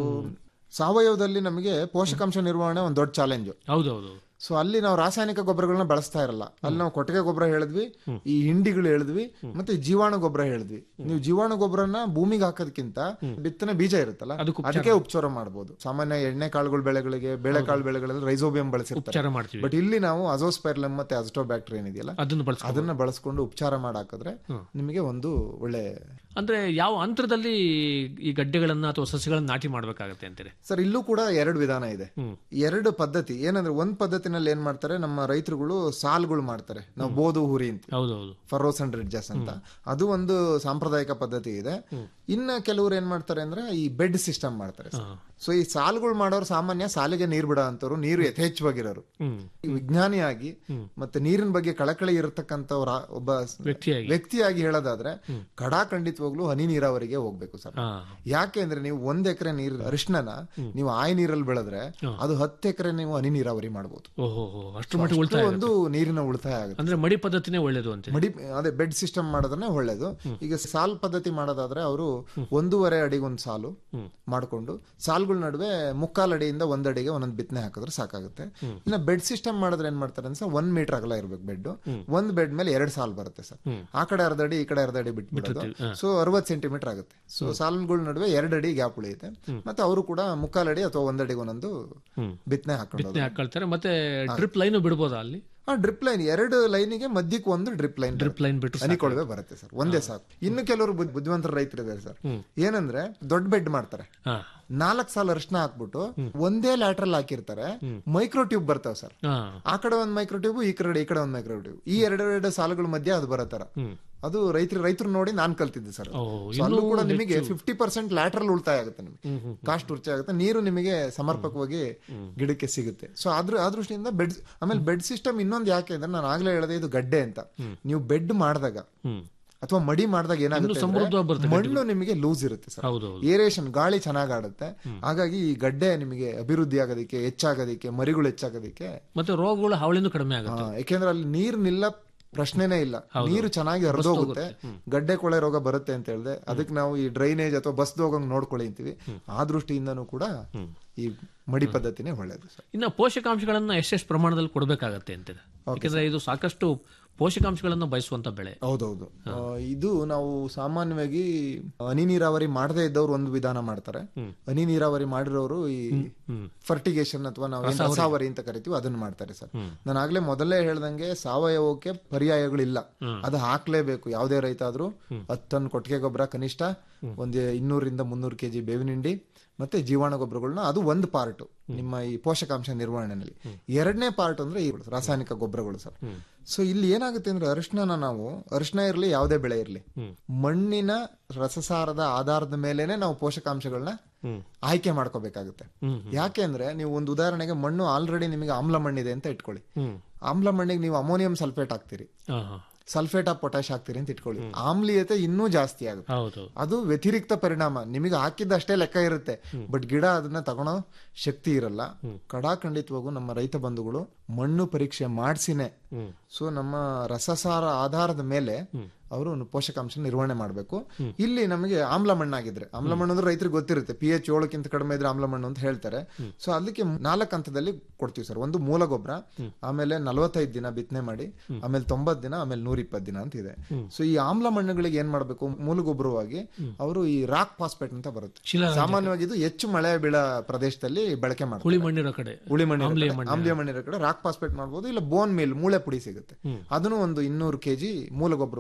ಸಾವಯವದಲ್ಲಿ ನಮಗೆ ಪೋಷಕಾಂಶ ನಿರ್ವಹಣೆ ಒಂದು ದೊಡ್ಡ ಚಾಲೆಂಜ್ ಹೌದು ಹೌದು ಸೊ ಅಲ್ಲಿ ನಾವು ರಾಸಾಯನಿಕ ಗೊಬ್ಬರಗಳನ್ನ ಬಳಸ್ತಾ ಇರಲ್ಲ ಅಲ್ಲಿ ನಾವು ಕೊಟ್ಟಿಗೆ ಗೊಬ್ಬರ ಹೇಳಿದ್ವಿ ಈ ಹಿಂಡಿಗಳು ಹೇಳಿದ್ವಿ ಮತ್ತೆ ಜೀವಾಣು ಗೊಬ್ಬರ ಹೇಳಿದ್ವಿ ನೀವು ಜೀವಾಣು ಗೊಬ್ಬರನ ಭೂಮಿಗೆ ಹಾಕೋದಕ್ಕಿಂತ ಬಿತ್ತನೆ ಬೀಜ ಇರುತ್ತಲ್ಲ ಅದಕ್ಕೆ ಅದಕ್ಕೆ ಉಪಚಾರ ಮಾಡಬಹುದು ಸಾಮಾನ್ಯ ಎಣ್ಣೆ ಕಾಳುಗಳ ಬೆಳೆಗಳಿಗೆ ಬೇಳೆಕಾಳು ಬೆಳೆಗಳಲ್ಲಿ ರೈಸೋಬಿಯಂ ಬಳಸಿರ್ತಾರೆ ಉಪಚಾರ ಮಾಡ್ತೀವಿ ಬಟ್ ಇಲ್ಲಿ ನಾವು ಅಜೋಸ್ಪೈರ್ಲಮ್ ಮತ್ತೆ ಅಜೋಟೋಬ್ಯಾಕ್ಟರ್ ಏನಿದೆಯಲ್ಲ ಅದನ್ನು ಬಳಸ್ಕೊ ಅದನ್ನ ಬಳಸ್ಕೊಂಡು ಉಪಚಾರ ಮಾಡಾಕಿದ್ರೆ ನಿಮಗೆ ಒಂದು ಒಳ್ಳೆ ಅಂದ್ರೆ ಯಾವ ಅಂತರದಲ್ಲಿ ಈ ಗಡ್ಡೆಗಳನ್ನ ಅಥವಾ ಸಸ್ಯಗಳನ್ನ ನಾಟಿ ಮಾಡ್ಬೇಕಾಗತ್ತೆ ಅಂತೀರಿ ಸರ್ ಇಲ್ಲೂ ಕೂಡ ಎರಡು ವಿಧಾನ ಇದೆ ಹ್ಮ್. ಎರಡು ಪದ್ಧತಿ ಏನಂದ್ರೆ ಒಂದ್ ಪದ್ಧತಿನಲ್ಲಿ ಏನ್ ಮಾಡ್ತಾರೆ ನಮ್ಮ ರೈತರುಗಳು ಸಾಲ್ಗಳು ಮಾಡ್ತಾರೆ ನಾವು ಬೋದು ಹುರಿ ಅಂತ ಹೌದು ಹೌದು ಫರೋಸ್ ಅಂಡ್ ರಿಡ್ಜಸ್ ಅಂತ ಅದು ಒಂದು ಸಾಂಪ್ರದಾಯಿಕ ಪದ್ಧತಿ ಇದೆ ಇನ್ನ ಕೆಲವರು ಏನ್ ಮಾಡ್ತಾರೆ ಅಂದ್ರೆ ಈ ಬೆಡ್ ಸಿಸ್ಟಮ್ ಮಾಡ್ತಾರೆ ಸೊ ಈ ಸಾಲುಗಳು ಮಾಡೋರು ಸಾಮಾನ್ಯ ಸಾಲಿಗೆ ನೀರ್ ಬಿಡೋ ಅಂತವ್ರು ನೀರು ಯಥೇಚ್ಛವಾಗಿರೋರು ಹ್ಮ್ ಈ ವಿಜ್ಞಾನಿಯಾಗಿ ಮತ್ತೆ ನೀರಿನ ಬಗ್ಗೆ ಕಳಕಳಿ ಇರತಕ್ಕಂಥವ್ರ ಒಬ್ಬ ಸ- ವ್ಯಕ್ತಿಯಾಗಿ ವ್ಯಕ್ತಿಯಾಗಿ ಹೇಳೋದಾದ್ರೆ ಕಡಾಖಂಡಿತವಾಗ್ಲೂ ಹನಿ ನೀರಾವರಿಗೆ ಹೋಗ್ಬೇಕು ಸರ್ ಹಾ ಯಾಕೆ ಅಂದ್ರೆ ನೀವು ಒಂದ್ ಎಕರೆ ನೀರ್ ಅರಿಶಿನ ನೀವು ಆಯ್ ನೀರಲ್ಲಿ ಬೆಳೆದ್ರೆ ಅದು ಹತ್ತು ಎಕರೆ ನೀವು ಹನಿ ನೀರಾವರಿ ಮಾಡಬಹುದು ಓಹೋ ಅಷ್ಟು ಮಟ್ಟಿಗೆ ಉಳಿತಾಯ ಒಂದು ನೀರಿನ ಉಳಿತಾಯ ಆಗುತ್ತೆ ಅಂದ್ರೆ ಮಡಿ ಪದ್ಧತಿನೇ ಒಳ್ಳೇದು ಅಂತೀರಿ ಮಡಿ ಅದೇ ಬೆಡ್ ಸಿಸ್ಟಮ್ ಮಾಡೋದನ್ನೇ ಒಳ್ಳೇದು ಈಗ ಸಾಲ್ ಪದ್ಧತಿ ಮಾಡೋದಾದ್ರೆ ಅವರು ಒಂದೂವರೆ ಅಡಿಗೆ ಒಂದು ಸಾಲು ಮಾಡ್ಕೊಂಡು ಸಾಲುಗಳ ನಡುವೆ ಮುಕ್ಕಾಲ್ ಅಡಿಯಿಂದ ಒಂದ್ ಅಡಿಗೆ ಒಂದೊಂದು ಬಿತ್ತನೆ ಹಾಕಿದ್ರೆ ಸಾಕಾಗುತ್ತೆ ಇನ್ನ ಬೆಡ್ ಸಿಸ್ಟಮ್ ಮಾಡಿದ್ರೆ ಏನ್ ಮಾಡ್ತಾರೆ ಅಂದ್ರೆ ಒಂದ್ ಮೀಟರ್ ಅಗಲ ಇರ್ಬೇಕು ಬೆಡ್ ಒಂದ್ ಬೆಡ್ ಮೇಲೆ ಎರಡ್ ಸಾಲ್ ಬರುತ್ತೆ ಸರ್ ಆ ಕಡೆ ಅರ್ಧ ಅಡಿ ಈ ಕಡೆ ಅರ್ಧ ಅಡಿ ಬಿಟ್ಬಿಡೋದು ಸೊ ಅರವತ್ ಸೆಂಟಿಮೀಟರ್ ಆಗುತ್ತೆ ಸೊ ಸಾಲುಗಳ ನಡುವೆ ಎರಡ್ ಅಡಿ ಗ್ಯಾಪ್ ಉಳಿಯುತ್ತೆ ಮತ್ತೆ ಅವರು ಕೂಡ ಮುಕ್ಕಾಲ್ ಅಡಿ ಅಥವಾ ಒಂದ್ ಅಡಿಗೆ ಒಂದೊಂದು ಬಿತ್ತನೆ ಹಾಕೊಂಡು ಬಿತ್ತನೆ ಹಾಕೊಳ್ತಾರೆ ಮತ್ತೆ ಡ್ರಿಪ್ ಲೈನ್ ಬಿಡ್ಬೋದಾ ಅಲ್ಲಿ ಆ ಡ್ರಿಪ್ ಲೈನ್ ಎರಡು ಲೈನಿಗೆ ಮಧ್ಯಕ್ಕೆ ಒಂದು ಡ್ರಿಪ್ ಲೈನ್ ಡ್ರಿಪ್ ಲೈನ್ ಬಿಟ್ಟು ಹನಿ ಕೊಳವೆ ಬರುತ್ತೆ ಸರ್ ಒಂದೇ ಸಾಕು ಇನ್ನು ಕೆಲವರು ಬುದ್ಧಿ- ಬುದ್ಧಿವಂತರ ರೈತರು ಇದ್ದಾರೆ ಸರ್ ಏನಂದ್ರೆ ದೊಡ್ಡ ಬೆಡ್ ಮಾಡ್ತಾರೆ ಹಾ ನಾಲ್ಕ್ ಸಾಲ ಅರಿಶಿನ ಹಾಕ್ಬಿಟ್ಟು ಒಂದೇ ಲ್ಯಾಟ್ರಲ್ ಹಾಕಿರ್ತಾರೆ ಮೈಕ್ರೋ ಟ್ಯೂಬ್ ಬರ್ತಾವ ಸರ್ ಹಾ ಆ ಕಡೆ ಒಂದ್ ಮೈಕ್ರೋ ಟ್ಯೂಬ್ ಈ ಕಡೆ ಈ ಕಡೆ ಒಂದ್ ಮೈಕ್ರೋ ಟ್ಯೂಬ್ ಈ ಎರಡೆರಡು ಸಾಲುಗಳ ಮಧ್ಯೆ ಅದು ಬರತ್ತಾರ ಅದು ರೈತರು ರೈತರು ನೋಡಿ ನಾನ್ ಕಲ್ತಿದ್ದೆ ಸರ್ ಓ, So ಅಲ್ಲೂ ಕೂಡ ನಿಮಗೆ ಫಿಫ್ಟಿ ಪರ್ಸೆಂಟ್ ಲ್ಯಾಟ್ರಲ್ ಉಳಿತಾಯ ಆಗುತ್ತೆ ನಿಮಗೆ ಕಾಸ್ಟ್ ಉಳಿತಾಯ ಆಗುತ್ತೆ ನೀರು ನಿಮಗೆ ಸಮರ್ಪಕವಾಗಿ ಗಿಡಕ್ಕೆ ಸಿಗುತ್ತೆ ಸೊ ಅದ್ರ ಆ ದೃಷ್ಟಿಯಿಂದ ಬೆಡ್ ಆಮೇಲೆ ಬೆಡ್ ಸಿಸ್ಟಮ್ ಇನ್ನೊಂದು ಯಾಕೆ ಅಂದ್ರೆ ನಾನು ಆಗ್ಲೇ ಹೇಳಿದೆ ಇದು ಗಡ್ಡೆ ಅಂತ ನೀವು ಬೆಡ್ ಮಾಡಿದಾಗ ಹ್ಮ್ ಅಥವಾ ಮಡಿ ಮಾಡಿದಾಗ ಏನಾಗುತ್ತೆ ಅಂದ್ರೆ ಸಮೃದ್ಧವಾಗಿ ಬರುತ್ತೆ ಮಣ್ಣು ನಿಮಗೆ ಲೂಸ್ ಇರುತ್ತೆ ಸರ್ ಹೌದು ಹೌದು ಏರೇಷನ್ ಗಾಳಿ ಚೆನ್ನಾಗ್ ಆಡುತ್ತೆ ಹಾಗಾಗಿ ಈ ಗಡ್ಡೆ ನಿಮಗೆ ಅಭಿವೃದ್ಧಿ ಆಗೋದಕ್ಕೆ ಹೆಚ್ಚಾಗೋದಕ್ಕೆ ಮರಿಗಳು ಹೆಚ್ಚಾಗೋದಕ್ಕೆ ಮತ್ತೆ ರೋಗಗಳು ಹಾವಳಿನೂ ಕಡಿಮೆ ಆಗುತ್ತೆ ಆ, ಯಾಕೆಂದ್ರೆ ಅಲ್ಲಿ ನೀರ್ ನಿಲ್ಲ ಪ್ರಶ್ನೆನೇ ಇಲ್ಲ ನೀರು ಚೆನ್ನಾಗಿ ಹರಿದೋಗುತ್ತೆ ಗಡ್ಡೆ ಕೊಳೆ ರೋಗ ಬರುತ್ತೆ ಅಂತ ಹೇಳಿದೆ ಅದಕ್ಕೆ ನಾವು ಈ ಡ್ರೈನೇಜ್ ಅಥವಾ ಬಸ್ ಹೋಗಂಗ್ ನೋಡ್ಕೊಳ್ಳಿ ಅಂತೀವಿ ಆ ದೃಷ್ಟಿಯಿಂದನೂ ಕೂಡ ಈ ಮಡಿ ಪದ್ಧತಿನೇ ಒಳ್ಳೇದು ಸರ್ ಇನ್ನು ಪೋಷಕಾಂಶಗಳನ್ನ ಎಷ್ಟೆಷ್ಟು ಪ್ರಮಾಣದಲ್ಲಿ ಕೊಡಬೇಕಾಗತ್ತೆ ಅಂತೀರಿ ಯಾಕಂದ್ರೆ ಇದು ಸಾಕಷ್ಟು ಪೋಷಕಾಂಶಗಳನ್ನ ಬಯಸುವಂತ ಬೆಳೆ ಹೌದೌದು ಆ, ಇದು ನಾವು ಸಾಮಾನ್ಯವಾಗಿ ಹನಿ ನೀರಾವರಿ ಮಾಡದೇ ಇದ್ದವ್ರು ಒಂದು ವಿಧಾನ ಮಾಡ್ತಾರೆ ಹನಿ ನೀರಾವರಿ ಮಾಡಿರೋರು ಈ ಫರ್ಟಿಗೇಷನ್ ಅಥವಾ ನಾವು ಏನ್ ರಸಾವರಿ ಅಂತ ಕರಿತೀವಿ ಅದನ್ನ ಮಾಡ್ತಾರೆ ಸರ್ ನಾನು ಆಗ್ಲೇ ಮೊದಲೇ ಹೇಳ್ದಂಗೆ ಸಾವಯವಕ್ಕೆ ಪರ್ಯಾಯಗಳಿಲ್ಲ ಅದು ಹಾಕ್ಲೇಬೇಕು ಯಾವುದೇ ರೈತ ಆದ್ರೂ ಹತ್ತು ಟನ್ ಕೊಟ್ಟಿಗೆ ಗೊಬ್ಬರ ಕನಿಷ್ಠ ಒಂದ್ ಇನ್ನೂರಿಂದ ಮುನ್ನೂರು ಕೆಜಿ ಬೇವಿನ ಹಿಂಡಿ ಮತ್ತೆ ಜೀವಾಣು ಗೊಬ್ಬರಗಳನ್ನ ಅದು ಒಂದು ಪಾರ್ಟ್ ನಿಮ್ಮ ಈ ಪೋಷಕಾಂಶ ನಿರ್ವಹಣೆಯಲ್ಲಿ ಎರಡನೇ ಪಾರ್ಟ್ ಅಂದ್ರೆ ಈ ರಾಸಾಯನಿಕ ಗೊಬ್ಬರಗಳು ಸರ್ ಸೊ ಇಲ್ಲಿ ಏನಾಗುತ್ತೆ ಅಂದ್ರೆ ಅರಿಶಿನ ನಾವು ಅರಿಶಿನ ಇರಲಿ ಯಾವುದೇ ಬೆಳೆ ಇರಲಿ ಮಣ್ಣಿನ ರಸಸಾರದ ಆಧಾರದ ಮೇಲೆನೆ ನಾವು ಪೋಷಕಾಂಶಗಳನ್ನ ಆಯ್ಕೆ ಮಾಡ್ಕೋಬೇಕಾಗುತ್ತೆ ಯಾಕೆ ಅಂದ್ರೆ ನೀವು ಒಂದು ಉದಾಹರಣೆಗೆ ಮಣ್ಣು ಆಲ್ರೆಡಿ ನಿಮಗೆ ಆಮ್ಲ ಮಣ್ಣಿದೆ ಅಂತ ಇಟ್ಕೊಳ್ಳಿ ಹ್ಮ್ ಆಮ್ಲ ಮಣ್ಣಿಗೆ ನೀವು ಅಮೋನಿಯಂ ಸಲ್ಫೇಟ್ ಹಾಕ್ತೀರಿ ಹಾ ಹಾ ಸಲ್ಫೇಟ್ ಆಫ್ ಪೊಟ್ಯಾಶ್ ಹಾಕ್ತೀರಿ ಅಂತ ಇಟ್ಕೊಳ್ಳಿ ಆಮ್ಲೀಯತೆ ಇನ್ನೂ ಜಾಸ್ತಿ ಆಗುತ್ತೆ ಹೌದು ಅದು ವ್ಯತಿರಿಕ್ತ ಪರಿಣಾಮ ನಿಮಗೆ ಹಾಕಿದ್ದಷ್ಟೇ ಲೆಕ್ಕ ಇರುತ್ತೆ ಬಟ್ ಗಿಡ ಅದನ್ನ ತಗೊಳೋ ಶಕ್ತಿ ಇರಲ್ಲ ಕಡಾಖಂಡಿತವಾಗೂ ನಮ್ಮ ರೈತ ಬಂಧುಗಳು ಮಣ್ಣು ಪರೀಕ್ಷೆ ಮಾಡಿಸಿನೇ ಸೊ ನಮ್ಮ ರಸಸಾರ ಆಧಾರದ ಮೇಲೆ ಅವರು ಪೋಷಕಾಂಶ ನಿರ್ವಹಣೆ ಮಾಡಬೇಕು ಇಲ್ಲಿ ನಮಗೆ ಆಮ್ಲ ಮಣ್ಣಾಗಿದ್ರೆ ಆಮ್ಲ ಮಣ್ಣು ಅಂದ್ರೆ ರೈತರಿಗೆ ಗೊತ್ತಿರುತ್ತೆ ಪಿ ಎಚ್ ಏಳಕ್ಕಿಂತ ಕಡಿಮೆ ಇದ್ರೆ ಆಮ್ಲ ಮಣ್ಣು ಅಂತ ಹೇಳ್ತಾರೆ ಸೊ ಅದಕ್ಕೆ ನಾಲ್ಕು ಹಂತದಲ್ಲಿ ಕೊಡ್ತೀವಿ ಸರ್ ಒಂದು ಮೂಲ ಗೊಬ್ಬರ ಆಮೇಲೆ ನಲವತ್ತೈದು ದಿನ ಬಿತ್ತನೆ ಮಾಡಿ ಆಮೇಲೆ ತೊಂಬತ್ ದಿನ ಆಮೇಲೆ ನೂರ ಇಪ್ಪತ್ತು ದಿನ ಅಂತ ಇದೆ ಸೊ ಈ ಆಮ್ಲ ಮಣ್ಣುಗಳಿಗೆ ಏನ್ ಮಾಡಬೇಕು ಮೂಲ ಗೊಬ್ಬರವಾಗಿ ಅವರು ಈ ರಾಕ್ ಫಾಸ್ಪೇಟ್ ಅಂತ ಬರುತ್ತೆ ಶಿಲಾ ಸಾಮಾನ್ಯವಾಗಿ ಇದು ಹೆಚ್ಚು ಮಳೆ ಬೀಳೋ ಪ್ರದೇಶದಲ್ಲಿ ಬಳಕೆ ಮಾಡ್ತಾರೆ ಹುಳಿ ಮಣ್ಣಿರೋ ಕಡೆ ಹುಳಿ ಮಣ್ಣಿನ ಆಮ್ಲೀಯ ಕಡೆ, ಮಣ್ಣು. ಆಮ್ಲೀಯ ಮಣ್ಣಿನ ಕಡೆ ರಾಕ್ ಫಾಸ್ಪೇಟ್ ಮಾಡ್ಬೋದು ಇಲ್ಲ ಬೋನ್ ಮೀಲ್ ಮೂಳೆ ಪುಡಿ ಸಿಗುತ್ತೆ ಅದನ್ನು ಒಂದು ಇನ್ನೂರು ಕೆಜಿ ಮೂಲ ಗೊಬ್ಬರವಾಗಿ ಹಾಕ್ಬೇಕು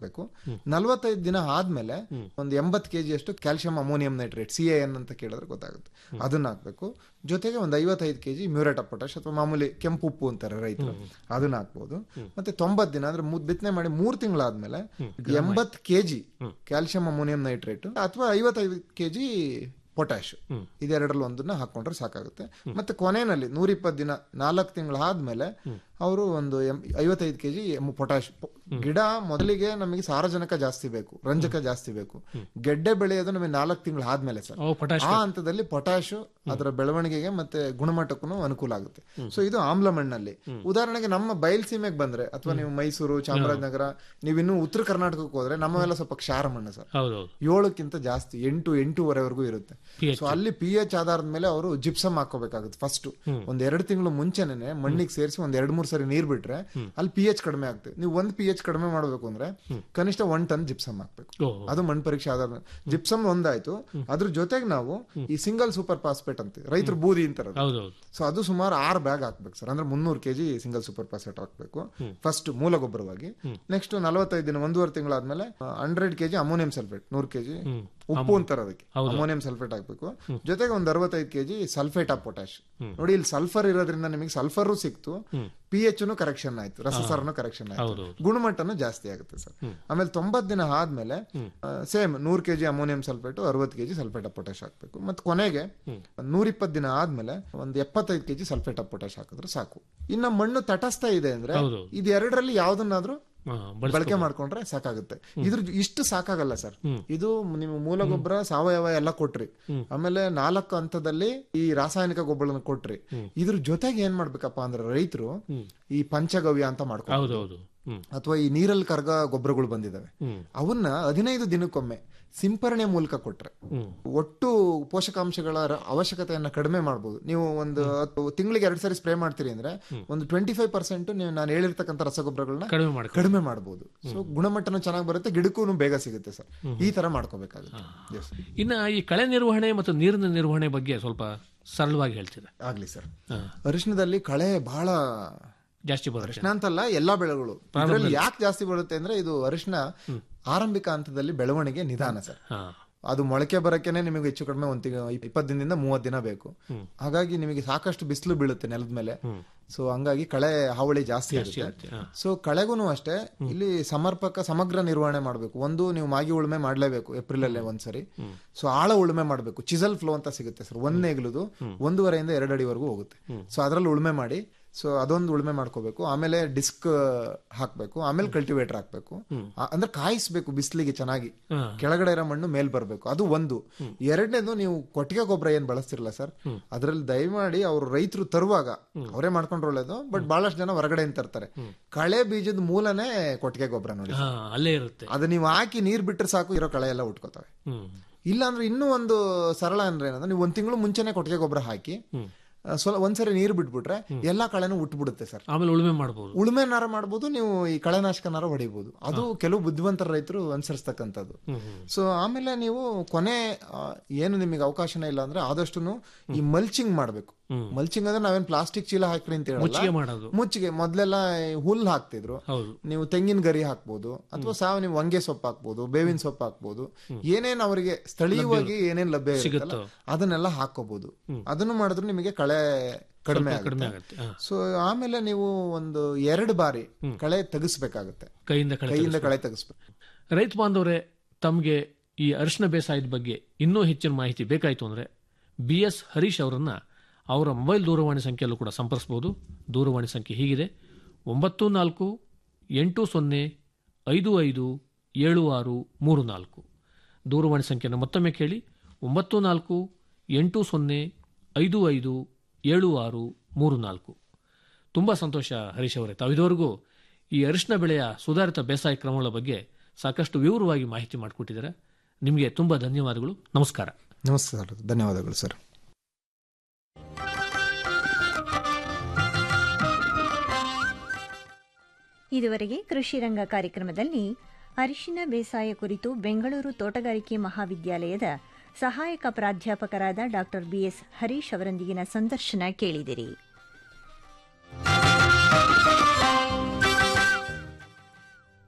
ಹಾಕ್ಬೇಕು ನಲವತ್ತೈದು ದಿನ ಆದ್ಮೇಲೆ ಒಂದು ಎಂಬತ್ತು ಕೆಜಿ ಅಷ್ಟು calcium ammonium nitrate C N ಅಂತ ಕೇಳಿದ್ರೆ ಗೊತ್ತಾಗುತ್ತೆ ಅದನ್ನ ಹಾಕ್ಬೇಕು ಜೊತೆಗೆ ಒಂದು ಐವತ್ತೈದು ಕೆಜಿ ಮ್ಯೂರೇಟ್ ಆಫ್ ಪೊಟ್ಯಾಶ್ ಅಥವಾ ಮಾಮೂಲಿ ಕೆಂಪು ಉಪ್ಪು ಅಂತಾರೆ ರೈತರು ಅದನ್ನ ಹಾಕ್ಬೋದು ಮತ್ತೆ ತೊಂಬತ್ತು ದಿನ ಅಂದ್ರೆ ಮು- ಬಿತ್ತನೆ ಮಾಡಿ ಮೂರ್ ತಿಂಗಳಾದ್ಮೇಲೆ ಎಂಬತ್ತು ಕೆಜಿ ಕ್ಯಾಲ್ಸಿಯಂ ಅಮೋನಿಯಂ ನೈಟ್ರೇಟ್ ಅಥವಾ ಐವತ್ತೈದು ಕೆಜಿ ಪೊಟ್ಯಾಶ್ ಇದೆರಡರಲ್ಲಿ ಒಂದನ್ನ ಹಾಕೊಂಡ್ರೆ ಸಾಕಾಗುತ್ತೆ ಮತ್ತೆ ಕೊನೆಯಲ್ಲಿ ನೂರ ಇಪ್ಪತ್ತು ದಿನ ನಾಲ್ಕು ತಿಂಗಳು ಆದ್ಮೇಲೆ ಅವರು ಒಂದು ಎಂ- ಐವತ್ತೈದು ಕೆಜಿ ಪೊಟ್ಯಾಶ್ ಗಿಡ ಮೊದಲಿಗೆ ನಮಗೆ ಸಾರಜನಕ ಜಾಸ್ತಿ ಬೇಕು ರಂಜಕ ಜಾಸ್ತಿ ಬೇಕು ಗೆಡ್ಡೆ ಬೆಳೆಯೋದು ನಮಗೆ ನಾಲ್ಕು ತಿಂಗಳು ಆದ್ಮೇಲೆ ಸರ್ ಓ ಪೊಟ್ಯಾಶ್ ಆ ಹಂತದಲ್ಲಿ ಪೊಟ್ಯಾಶ್ ಅದರ ಬೆಳವಣಿಗೆಗೆ ಮತ್ತೆ ಗುಣಮಟ್ಟಕ್ಕೂ ಅನುಕೂಲ ಆಗುತ್ತೆ ಸೊ ಇದು ಆಮ್ಲ ಮಣ್ಣಲ್ಲಿ ಉದಾಹರಣೆಗೆ ನಮ್ಮ ಬಯಲ್ಸೀಮೆಗೆ ಬಂದ್ರೆ ಅಥವಾ ನೀವು ಮೈಸೂರು ಚಾಮರಾಜನಗರ ನೀವು ಇನ್ನು ಉತ್ತರ ಕರ್ನಾಟಕಕ್ಕೆ ಹೋದ್ರೆ ನಮ್ಮವೆಲ್ಲ ಸ್ವಲ್ಪ ಕ್ಷಾರ ಮಣ್ಣು ಸರ್ ಹೌದೌದು ಏಳಕ್ಕಿಂತ ಜಾಸ್ತಿ ಎಂಟು ಎಂಟೂವರೆವರೆಗೂ ಇರುತ್ತೆ pH. ಸೊ ಅಲ್ಲಿ ಪಿ ಎಚ್ ಆಧಾರದ ಮೇಲೆ ಅವರು ಜಿಪ್ಸಮ್ ಹಾಕೋಬೇಕಾಗುತ್ತೆ ಫಸ್ಟ್ ಒಂದ್ ಎರಡು ತಿಂಗಳು ಮುಂಚೆನೆ ಮಣ್ಣಿಗೆ ಸೇರಿಸಿ ಒಂದ್ ಎರಡ್ ಮೂರ್ ಸರಿ ನೀರ್ ಬಿಟ್ರೆ ಅಲ್ಲಿ ಪಿ ಎಚ್ ಕಡಿಮೆ ಆಗ್ತದೆ ನೀವು ಒಂದ್ ಪಿ ಎಚ್ ಕಡಿಮೆ ಮಾಡಬೇಕು ಅಂದ್ರೆ ಕನಿಷ್ಠ ಒನ್ ಟನ್ ಜಿಪ್ಸಮ್ ಹಾಕ್ಬೇಕು ಓ ಅದು ಮಣ್ಣು ಪರೀಕ್ಷೆ ಆಧಾರ ಜಿಪ್ಸಮ್ ಒಂದಾಯ್ತು ಅದ್ರ ಜೊತೆಗೆ ನಾವು ಈ ಸಿಂಗಲ್ ಸೂಪರ್ ಫಾಸ್ಫೇಟ್ ಅಂತ ರೈತರು ಬೂದಿ ಅಂತಾರೆ ಅದು. ಹೌದೌದು ಸೊ ಅದು ಸುಮಾರು ಆರು ಬ್ಯಾಗ್ ಹಾಕ್ಬೇಕು ಸರ್ ಅಂದ್ರೆ ಮುನ್ನೂರು ಕೆಜಿ ಸಿಂಗಲ್ ಸೂಪರ್ ಫಾಸ್ಫೇಟ್ ಹಾಕ್ಬೇಕು ಫಸ್ಟ್ ಮೂಲ ಗೊಬ್ಬರವಾಗಿ ನೆಕ್ಸ್ಟ್ ನಲವತ್ತೈದು ದಿನ ಒಂದೂವರೆ ತಿಂಗಳಾದ್ಮೇಲೆ ಹಂಡ್ರೆಡ್ ಕೆಜಿ ಅಮೋನಿಯಂ ಸಲ್ಫೇಟ್ ನೂರು ಕೆಜಿ ಉಪ್ಪು ಅಂತಾರೆ ಅದಕ್ಕೆ ಅಮೋನಿಯಂ ಸಲ್ಫೇಟ್ ಹಾಕ್ಬೇಕು ಜೊತೆಗೆ ಒಂದ್ ಅರವತ್ತೈದು ಕೆಜಿ ಸಲ್ಫೇಟ್ ಆಫ್ ಪೊಟ್ಯಾಶ್ ನೋಡಿ ಇಲ್ಲಿ ಸಲ್ಫರ್ ಇರೋದ್ರಿಂದ ನಿಮಗೆ ಸಲ್ಫರ್ ಸಿಕ್ತು ಪಿ ಎಚ್ ಕರೆಕ್ಷನ್ ಆಯ್ತು ರಸಸಾರನು ಕರೆಕ್ಷನ್ ಆಯ್ತು ಹೌದು. ಗುಣಮಟ್ಟನು ಜಾಸ್ತಿ ಆಗುತ್ತೆ ಸರ್ ಆಮೇಲೆ ತೊಂಬತ್ ದಿನ ಆದ್ಮೇಲೆ ಸೇಮ್ ನೂರ್ ಕೆಜಿ ಅಮೋನಿಯಂ ಸಲ್ಫೇಟ್ ಅರವತ್ತು ಕೆಜಿ ಸಲ್ಫೇಟ್ ಆಫ್ ಪೊಟ್ಯಾಶ್ ಹಾಕ್ಬೇಕು ಮತ್ತೆ ಕೊನೆಗೆ ನೂರ ಇಪ್ಪತ್ತು ದಿನ ಆದ್ಮೇಲೆ ಒಂದು ಎಪ್ಪತ್ತೈದು ಕೆಜಿ ಸಲ್ಫೇಟ್ ಆಫ್ ಪೊಟ್ಯಾಶ್ ಹಾಕಿದ್ರೆ ಸಾಕು ಇನ್ನ ಮಣ್ಣು ತಟಸ್ಥ ಇದೆ ಅಂದ್ರೆ ಹೌದು. ಇದು ಎರಡರಲ್ಲಿ ಯಾವ್ದನ್ನಾದ್ರೂ ಹಾ, ಬಳಸ್- ಬಳಕೆ ಮಾಡ್ಕೊಂಡ್ರೆ ಸಾಕಾಗುತ್ತೆ ಇದ್ರ ಇಷ್ಟು ಸಾಕಾಗಲ್ಲ ಸರ್ ಇದು ನೀವು ಮೂಲ ಗೊಬ್ಬರ ಸಾವಯವ ಎಲ್ಲ ಕೊಟ್ರಿ ಆಮೇಲೆ ನಾಲ್ಕು ಹಂತದಲ್ಲಿ ಈ ರಾಸಾಯನಿಕ ಗೊಬ್ಬರನ ಕೊಟ್ರಿ ಇದ್ರ ಜೊತೆಗೆ ಏನ್ ಮಾಡ್ಬೇಕಪ್ಪ ಅಂದ್ರೆ ರೈತರು ಈ ಪಂಚಗವ್ಯ ಅಂತ ಮಾಡ್ಕೊ ಹೌದೌದು ಹ್ಮ್ ಅಥವಾ ಈ ನೀರಲ್ಲಿ ಕರ್ಗ ಗೊಬ್ಬರಗಳು ಬಂದಿದಾವೆ ಹ್ಮ್. ಅವನ್ನ ಹದಿನೈದು ದಿನಕ್ಕೊಮ್ಮೆ ಸಿಂಪರಣೆ ಮೂಲಕ ಕೊಟ್ರೆ ಹ್ಮ್. ಒಟ್ಟು ಪೋಷಕಾಂಶಗಳ ರ- ಅವಶ್ಯಕತೆಯನ್ನ ಕಡಿಮೆ ಮಾಡಬಹುದು ನೀವು ಒಂದು ಹತ್ತು ತಿಂಗಳಿಗೆ ಎರಡು ಸರಿ ಸ್ಪ್ರೇ ಮಾಡ್ತೀರಿ ಅಂದ್ರೆ ಒಂದು ಟ್ವೆಂಟಿ ಫೈವ್ ಪರ್ಸೆಂಟ್ ನೀವು ನಾನು ಹೇಳಿರ್ತಕ್ಕಂಥ ರಸಗೊಬ್ಬರಗಳನ್ನ ಕಡಿಮೆ ಮಾಡ್ಕೊ ಕಡಿಮೆ ಮಾಡಬಹುದು ಸೊ ಗುಣಮಟ್ಟನೂ ಚೆನ್ನಾಗಿ ಬರುತ್ತೆ ಗಿಡಕ್ಕೂ ಬೇಗ ಸಿಗುತ್ತೆ ಸರ್ ಈ ತರ ಮಾಡ್ಕೋಬೇಕಾಗುತ್ತೆ Yes. ಇನ್ನ ಈ ಕಳೆ ನಿರ್ವಹಣೆ ಮತ್ತು ನೀರಿನ ನಿರ್ವಹಣೆ ಬಗ್ಗೆ ಸ್ವಲ್ಪ ಸರಳವಾಗಿ ಹೇಳ್ತೀರಾ ಆಗ್ಲಿ ಸರ್ ಹಾ. ಅರಿಶಿನದಲ್ಲಿ ಕಳೆ ಬಹಳ ಜಾಸ್ತಿ ಬರುತ್ತೆ ಅರಿಶಿನ ಅಂತಲ್ಲ ಎಲ್ಲಾ ಬೆಳೆಗಳು ಇದರಲ್ಲಿ ಯಾಕೆ ಜಾಸ್ತಿ ಬರುತ್ತೆ ಅಂದ್ರೆ ಇದು ಅರಿಶಿನ ಆರಂಭಿಕ ಹಂತದಲ್ಲಿ ಬೆಳವಣಿಗೆ ನಿಧಾನ ಸರ್ ಹಾ ಅದು ಮೊಳಕೆ ಬರಕ್ಕೇನೆ ನಿಮಗೆ ಹೆಚ್ಚು ಕಡಿಮೆ ಒಂದು ತಿಂಗಳು ಇಪ್ಪತ್ತು ದಿನದಿಂದ ಮೂವತ್ತು ದಿನ ಬೇಕು ಹಾಗಾಗಿ ನಿಮಗೆ ಸಾಕಷ್ಟು ಬಿಸಿಲು ಬೀಳುತ್ತೆ ನೆಲದ ಮೇಲೆ ಸೊ ಹಂಗಾಗಿ ಕಳೆ ಹಾವಳಿ ಜಾಸ್ತಿ ಆಗುತ್ತೆ ಇರುತ್ತೆ, ಹಾ. ಸೊ ಕಳೆಗೂ ಅಷ್ಟೇ ಇಲ್ಲಿ ಸಮರ್ಪಕ ಸಮಗ್ರ ನಿರ್ವಹಣೆ ಮಾಡಬೇಕು ಒಂದು ನೀವು ಮಾಗಿ ಉಳುಮೆ ಮಾಡಲೇಬೇಕು ಏಪ್ರಿಲ್ ಅಲ್ಲೇ ಒಂದ್ಸರಿ ಸೊ ಆಳ ಉಳುಮೆ ಮಾಡಬೇಕು ಚಿಸಲ್ ಫ್ಲೋ ಅಂತ ಸಿಗುತ್ತೆ ಸರ್ ಒಂದ್ ನೇಗಿಲುದು ಒಂದೂವರೆಯಿಂದ ಎರಡು ಅಡಿವರೆಗೂ ಹೋಗುತ್ತೆ ಸೊ ಅದರಲ್ಲಿ ಉಳುಮೆ ಮಾಡಿ ಸೊ ಅದೊಂದು ಉಳುಮೆ ಮಾಡ್ಕೋಬೇಕು ಆಮೇಲೆ ಡಿಸ್ಕ್ ಹಾಕ್ಬೇಕು ಆಮೇಲೆ ಕಲ್ಟಿವೇಟರ್ ಹಾಕ್ಬೇಕು ಆ- ಅಂದ್ರೆ ಕಾಯಿಸ್ಬೇಕು ಬಿಸಿಲಿಗೆ ಚೆನ್ನಾಗಿ ಹಾ. ಕೆಳಗಡೆ ಇರೋ ಮಣ್ಣು ಮೇಲ್ ಬರಬೇಕು ಅದು ಒಂದು ಎರಡನೇದು ನೀವು ಕೊಟ್ಟಿಗೆ ಗೊಬ್ಬರ ಏನ್ ಬಳಸ್ತಿರಲ್ಲ ಸರ್ ಅದ್ರಲ್ಲಿ ದಯಮಾಡಿ ಅವ್ರು ರೈತರು ತರುವಾಗ ಅವರೇ ಮಾಡ್ಕೊಂಡ್ರೆ ಒಳ್ಳೇದು ಬಟ್ ಬಹಳಷ್ಟು ಜನ ಹೊರಗಡೆ ತರ್ತಾರೆ ಕಳೆ ಬೀಜದ ಮೂಲನೇ ಕೊಟ್ಟಿಗೆ ಗೊಬ್ಬರ ನೋಡಿ ಹಾ ಅಲ್ಲೇ ಇರುತ್ತೆ ಅದು ನೀವು ಹಾಕಿ ನೀರ್ ಬಿಟ್ರೆ ಸಾಕು ಇರೋ ಕಳೆ ಎಲ್ಲ ಉಟ್ಕೋತವೆ ಹ್ಮ್ ಇಲ್ಲ ಅಂದ್ರೆ ಇನ್ನೂ ಒಂದು ಸರಳ ಅಂದ್ರೆ ಏನಂದ್ರೆ ನೀವು ಒಂದ್ ತಿಂಗಳು ಮುಂಚೆನೆ ಕೊಟ್ಟಿಗೆ ಗೊಬ್ಬರ ಹಾಕಿ ಆ, ಸ್ವಲ್ಪ ಒಂದ್ಸರಿ ನೀರು ಬಿಟ್ಬಿಟ್ರೆ ಎಲ್ಲಾ ಕಳೆನೂ ಉಟ್ಬಿಡುತ್ತೆ ಸರ್ ಆಮೇಲೆ ಉಳುಮೆ ಮಾಡ್ಬೋದು ಉಳುಮೆನಾರ ಮಾಡ್ಬೋದು ನೀವು ಈ ಕಳೆನಾಶಕನಾರ ಹೊಡಿಬಹುದು ಅದು ಕೆಲವು ಬುದ್ಧಿವಂತರ ರೈತರು ಅನುಸರಿಸ್ತಕ್ಕಂಥದ್ದು ಸೊ ಆಮೇಲೆ ನೀವು ಕೊನೆ ಆ, ಏನು ನಿಮಗೆ ಅವಕಾಶನೇ ಇಲ್ಲ ಅಂದ್ರೆ ಆದಷ್ಟು ಈ ಮಲ್ಚಿಂಗ್ ಮಾಡ್ಬೇಕು ಮಲ್ಚಿಂಗ್ ಅಂದ್ರೆ ನಾವೇನ್ ಪ್ಲಾಸ್ಟಿಕ್ ಚೀಲ ಹಾಕ್ರಿ ಅಂತ ಮುಚ್ಚಿಗೆ ಹೇಳಲ್ಲ ಮಾಡೋದು ಮುಚ್ಚಿಗೆ ಮೊದ್ಲೆಲ್ಲ ಈ ಹುಲ್ಲು ಹಾಕ್ತಿದ್ರು ಹೌದು ನೀವು ತೆಂಗಿನ ಗರಿ ಹಾಕ್ಬೋದು ಅಥವಾ ಸಾವ ನೀವು ಹೊಂಗೆ ಸೊಪ್ಪು ಹಾಕ್ಬೋದು ಬೇವಿನ ಸೊಪ್ಪು ಹಾಕ್ಬೋದು ಏನೇನ್ ಅವರಿಗೆ ಸ್ಥಳೀಯವಾಗಿ ಏನೇನ್ ಲಭ್ಯ ಇರುತ್ತಲ್ಲ ಅದನ್ನೆಲ್ಲ ಹಾಕೋಬಹುದು ಅದನ್ನು ಮಾಡಿದ್ರು ನಿಮಗೆ ಕಳೆ ಕಡಿಮೆ ಕಡಿಮೆ ಆಗುತ್ತೆ ಆಗುತ್ತೆ ಹಾ. ಸೊ ಆಮೇಲೆ ನೀವು ಒಂದು ಎರಡು ಬಾರಿ ಕಳೆ ತೆಗಿಸ್ಬೇಕಾಗುತ್ತೆ ಕೈಯಿಂದ ಕಳೆ ಕೈಯಿಂದ ಕಳೆ ತೆಗಿಸ್ಬೇಕು ರೈತ ಬಾಂಧವರೇ ತಮಗೆ ಈ ಅರಿಶಿನ ಬೇಸಾಯದ ಬಗ್ಗೆ ಇನ್ನೂ ಹೆಚ್ಚಿನ ಮಾಹಿತಿ ಬೇಕಾಯಿತು ಅಂದರೆ ಬಿ ಎಸ್ ಹರೀಶ್ ಅವರನ್ನ ಅವರ ಮೊಬೈಲ್ ದೂರವಾಣಿ ಸಂಖ್ಯೆಯಲ್ಲೂ ಕೂಡ ಸಂಪರ್ಸ್ಬೋದು ದೂರವಾಣಿ ಸಂಖ್ಯೆ ಹೀಗಿದೆ ಒಂಬತ್ತು ನಾಲ್ಕು ಎಂಟು ಸೊನ್ನೆ ಐದು ಐದು ಏಳು ಆರು ಮೂರು ನಾಲ್ಕು ದೂರವಾಣಿ ಸಂಖ್ಯೆಯನ್ನು ಮತ್ತೊಮ್ಮೆ ಕೇಳಿ ಒಂಬತ್ತು ನಾಲ್ಕು ಎಂಟು ಸೊನ್ನೆ ಐದು ಐದು ಏಳು ಆರು ಮೂರು ನಾಲ್ಕು ತುಂಬ ಸಂತೋಷ ಹರೀಶ್ ಅವರೇ ತಾವು ಇದುವರೆಗೂ ಈ ಅರಿಶಿನ ಬೆಳೆಯ ಸುಧಾರಿತ ಬೇಸಾಯ ಕ್ರಮಗಳ ಬಗ್ಗೆ ಸಾಕಷ್ಟು ವಿವರವಾಗಿ ಮಾಹಿತಿ ಮಾಡಿಕೊಟ್ಟಿದ್ದಾರೆ ನಿಮಗೆ ತುಂಬ ಧನ್ಯವಾದಗಳು ನಮಸ್ಕಾರ ನಮಸ್ತೆ ಸರ್ ಧನ್ಯವಾದಗಳು ಸರ್ ಇದುವರೆಗೆ ಕೃಷಿ ರಂಗ ಕಾರ್ಯಕ್ರಮದಲ್ಲಿ ಅರಿಶಿನ ಬೇಸಾಯ ಕುರಿತು ಬೆಂಗಳೂರು ತೋಟಗಾರಿಕೆ ಮಹಾವಿದ್ಯಾಲಯದ ಸಹಾಯಕ ಪ್ರಾಧ್ಯಾಪಕರಾದ ಡಾಕ್ಟರ್ ಬಿಎಸ್ ಹರೀಶ್ ಅವರೊಂದಿಗಿನ ಸಂದರ್ಶನ ಕೇಳಿದಿರಿ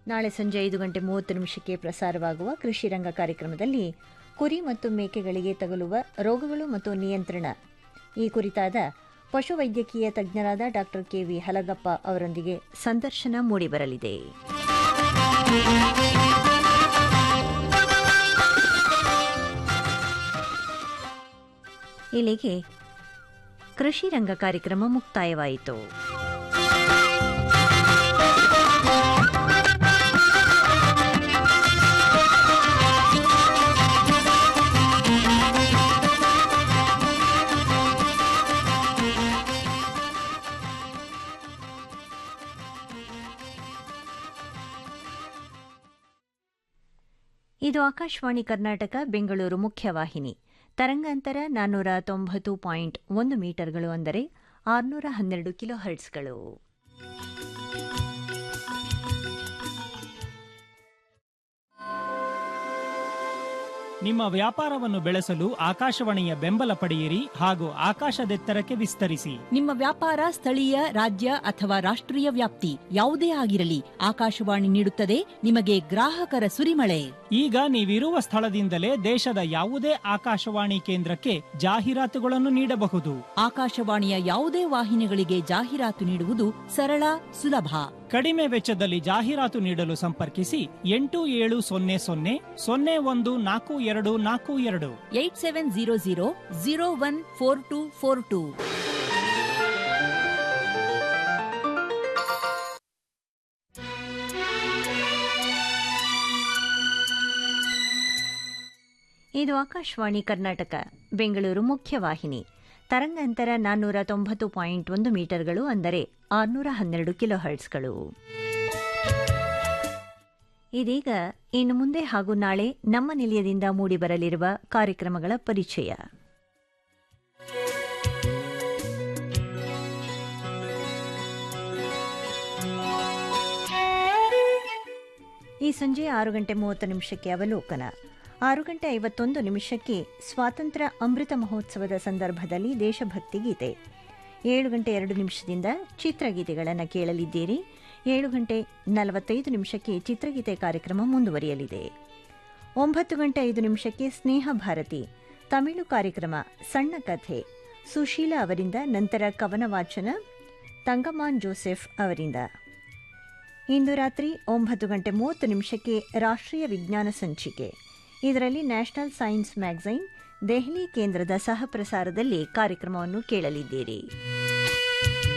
ನಾಳೆ ಸಂಜೆ ಐದು ಗಂಟೆ ಮೂವತ್ತು ನಿಮಿಷಕ್ಕೆ ಪ್ರಸಾರವಾಗುವ ಕೃಷಿ ರಂಗ ಕಾರ್ಯಕ್ರಮದಲ್ಲಿ ಕುರಿ ಮತ್ತು ಮೇಕೆಗಳಿಗೆ ತಗುಲುವ ರೋಗಗಳು ಮತ್ತು ನಿಯಂತ್ರಣ ಈ ಕುರಿತಾದ ಪಶುವೈದ್ಯಕೀಯ ತಜ್ಞರಾದ ಡಾಕ್ಟರ್ ಕೆವಿ ಹಲಗಪ್ಪ ಅವರೊಂದಿಗೆ ಸಂದರ್ಶನ ಮೂಡಿಬರಲಿದೆ ಇಲ್ಲಿಗೆ ಕೃಷಿ ರಂಗ ಕಾರ್ಯಕ್ರಮ ಮುಕ್ತಾಯವಾಯಿತು ಇದು ಆಕಾಶವಾಣಿ ಕರ್ನಾಟಕ ಬೆಂಗಳೂರು ಮುಖ್ಯವಾಹಿನಿ ತರಂಗಾಂತರ ನಾನ್ನೂರ ತೊಂಬತ್ತು ಪಾಯಿಂಟ್ ಒಂದು ಮೀಟರ್ಗಳು ಅಂದರೆ ಆರುನೂರ ಹನ್ನೆರಡು ಕಿಲೋ ಹರ್ಟ್ಸ್ಗಳು ನಿಮ್ಮ ವ್ಯಾಪಾರವನ್ನು ಬೆಳೆಸಲು ಆಕಾಶವಾಣಿಯ ಬೆಂಬಲ ಪಡೆಯಿರಿ ಹಾಗೂ ಆಕಾಶದೆತ್ತರಕ್ಕೆ ವಿಸ್ತರಿಸಿ ನಿಮ್ಮ ವ್ಯಾಪಾರ ಸ್ಥಳೀಯ ರಾಜ್ಯ ಅಥವಾ ರಾಷ್ಟ್ರೀಯ ವ್ಯಾಪ್ತಿ ಯಾವುದೇ ಆಗಿರಲಿ ಆಕಾಶವಾಣಿ ನೀಡುತ್ತದೆ ನಿಮಗೆ ಗ್ರಾಹಕರ ಸುರಿಮಳೆ ಈಗ ನೀವಿರುವ ಸ್ಥಳದಿಂದಲೇ ದೇಶದ ಯಾವುದೇ ಆಕಾಶವಾಣಿ ಕೇಂದ್ರಕ್ಕೆ ಜಾಹೀರಾತುಗಳನ್ನು ನೀಡಬಹುದು ಆಕಾಶವಾಣಿಯ ಯಾವುದೇ ವಾಹಿನಿಗಳಿಗೆ ಜಾಹೀರಾತು ನೀಡುವುದು ಸರಳ ಸುಲಭ ಕಡಿಮೆ ವೆಚ್ಚದಲ್ಲಿ ಜಾಹೀರಾತು ನೀಡಲು ಸಂಪರ್ಕಿಸಿ ಎಂಟು ಏಳು ಸೊನ್ನೆ ಸೊನ್ನೆ ಸೊನ್ನೆ ಒಂದು ನಾಲ್ಕು ಎರಡು ನಾಲ್ಕು ಎರಡು eight seven zero zero zero one four two four two ಇದು ಆಕಾಶವಾಣಿ ಕರ್ನಾಟಕ ಬೆಂಗಳೂರು ಮುಖ್ಯವಾಹಿನಿ ತರಂಗಾಂತರ ನಾನ್ನೂರ ತೊಂಬತ್ತು ಪಾಯಿಂಟ್ ಒಂದು ಮೀಟರ್ಗಳು ಅಂದರೆ ಆರುನೂರ ಹನ್ನೆರಡು ಕಿಲೋ ಹರ್ಟ್ಸ್ಗಳು ಇದೀಗ ಇನ್ನು ಮುಂದೆ ಹಾಗೂ ನಾಳೆ ನಮ್ಮ ನಿಲಯದಿಂದ ಮೂಡಿಬರಲಿರುವ ಕಾರ್ಯಕ್ರಮಗಳ ಪರಿಚಯ ಈ ಸಂಜೆ ಆರು ಗಂಟೆ ಮೂವತ್ತು ನಿಮಿಷಕ್ಕೆ ಅವಲೋಕನ ಆರು ಗಂಟೆ ಐವತ್ತೊಂದು ನಿಮಿಷಕ್ಕೆ ಸ್ವಾತಂತ್ರ್ಯ ಅಮೃತ ಮಹೋತ್ಸವದ ಸಂದರ್ಭದಲ್ಲಿ ದೇಶಭಕ್ತಿ ಗೀತೆ ಏಳು ಗಂಟೆ ಎರಡು ನಿಮಿಷದಿಂದ ಚಿತ್ರಗೀತೆಗಳನ್ನು ಕೇಳಲಿದ್ದೀರಿ ಏಳು ಗಂಟೆ ನಲವತ್ತೈದು ನಿಮಿಷಕ್ಕೆ ಚಿತ್ರಗೀತೆ ಕಾರ್ಯಕ್ರಮ ಮುಂದುವರಿಯಲಿದೆ ಒಂಬತ್ತು ಗಂಟೆ ಐದು ನಿಮಿಷಕ್ಕೆ ಸ್ನೇಹ ಭಾರತಿ ತಮಿಳು ಕಾರ್ಯಕ್ರಮ ಸಣ್ಣ ಕಥೆ ಸುಶೀಲ ಅವರಿಂದ ನಂತರ ಕವನ ವಾಚನ ತಂಗಮಾನ್ ಜೋಸೆಫ್ ಅವರಿಂದ ಇಂದು ರಾತ್ರಿ ಒಂಬತ್ತು ಗಂಟೆ ಮೂವತ್ತು ನಿಮಿಷಕ್ಕೆ ರಾಷ್ಟ್ರೀಯ ವಿಜ್ಞಾನ ಸಂಚಿಕೆ ಇದರಲ್ಲಿ ನ್ಯಾಷನಲ್ ಸೈನ್ಸ್ ಮ್ಯಾಗಝೈನ್ ದೆಹಲಿ ಕೇಂದ್ರದ ಸಹ ಪ್ರಸಾರದಲ್ಲಿ ಕಾರ್ಯಕ್ರಮವನ್ನು ಕೇಳಲಿದ್ದೀರಿ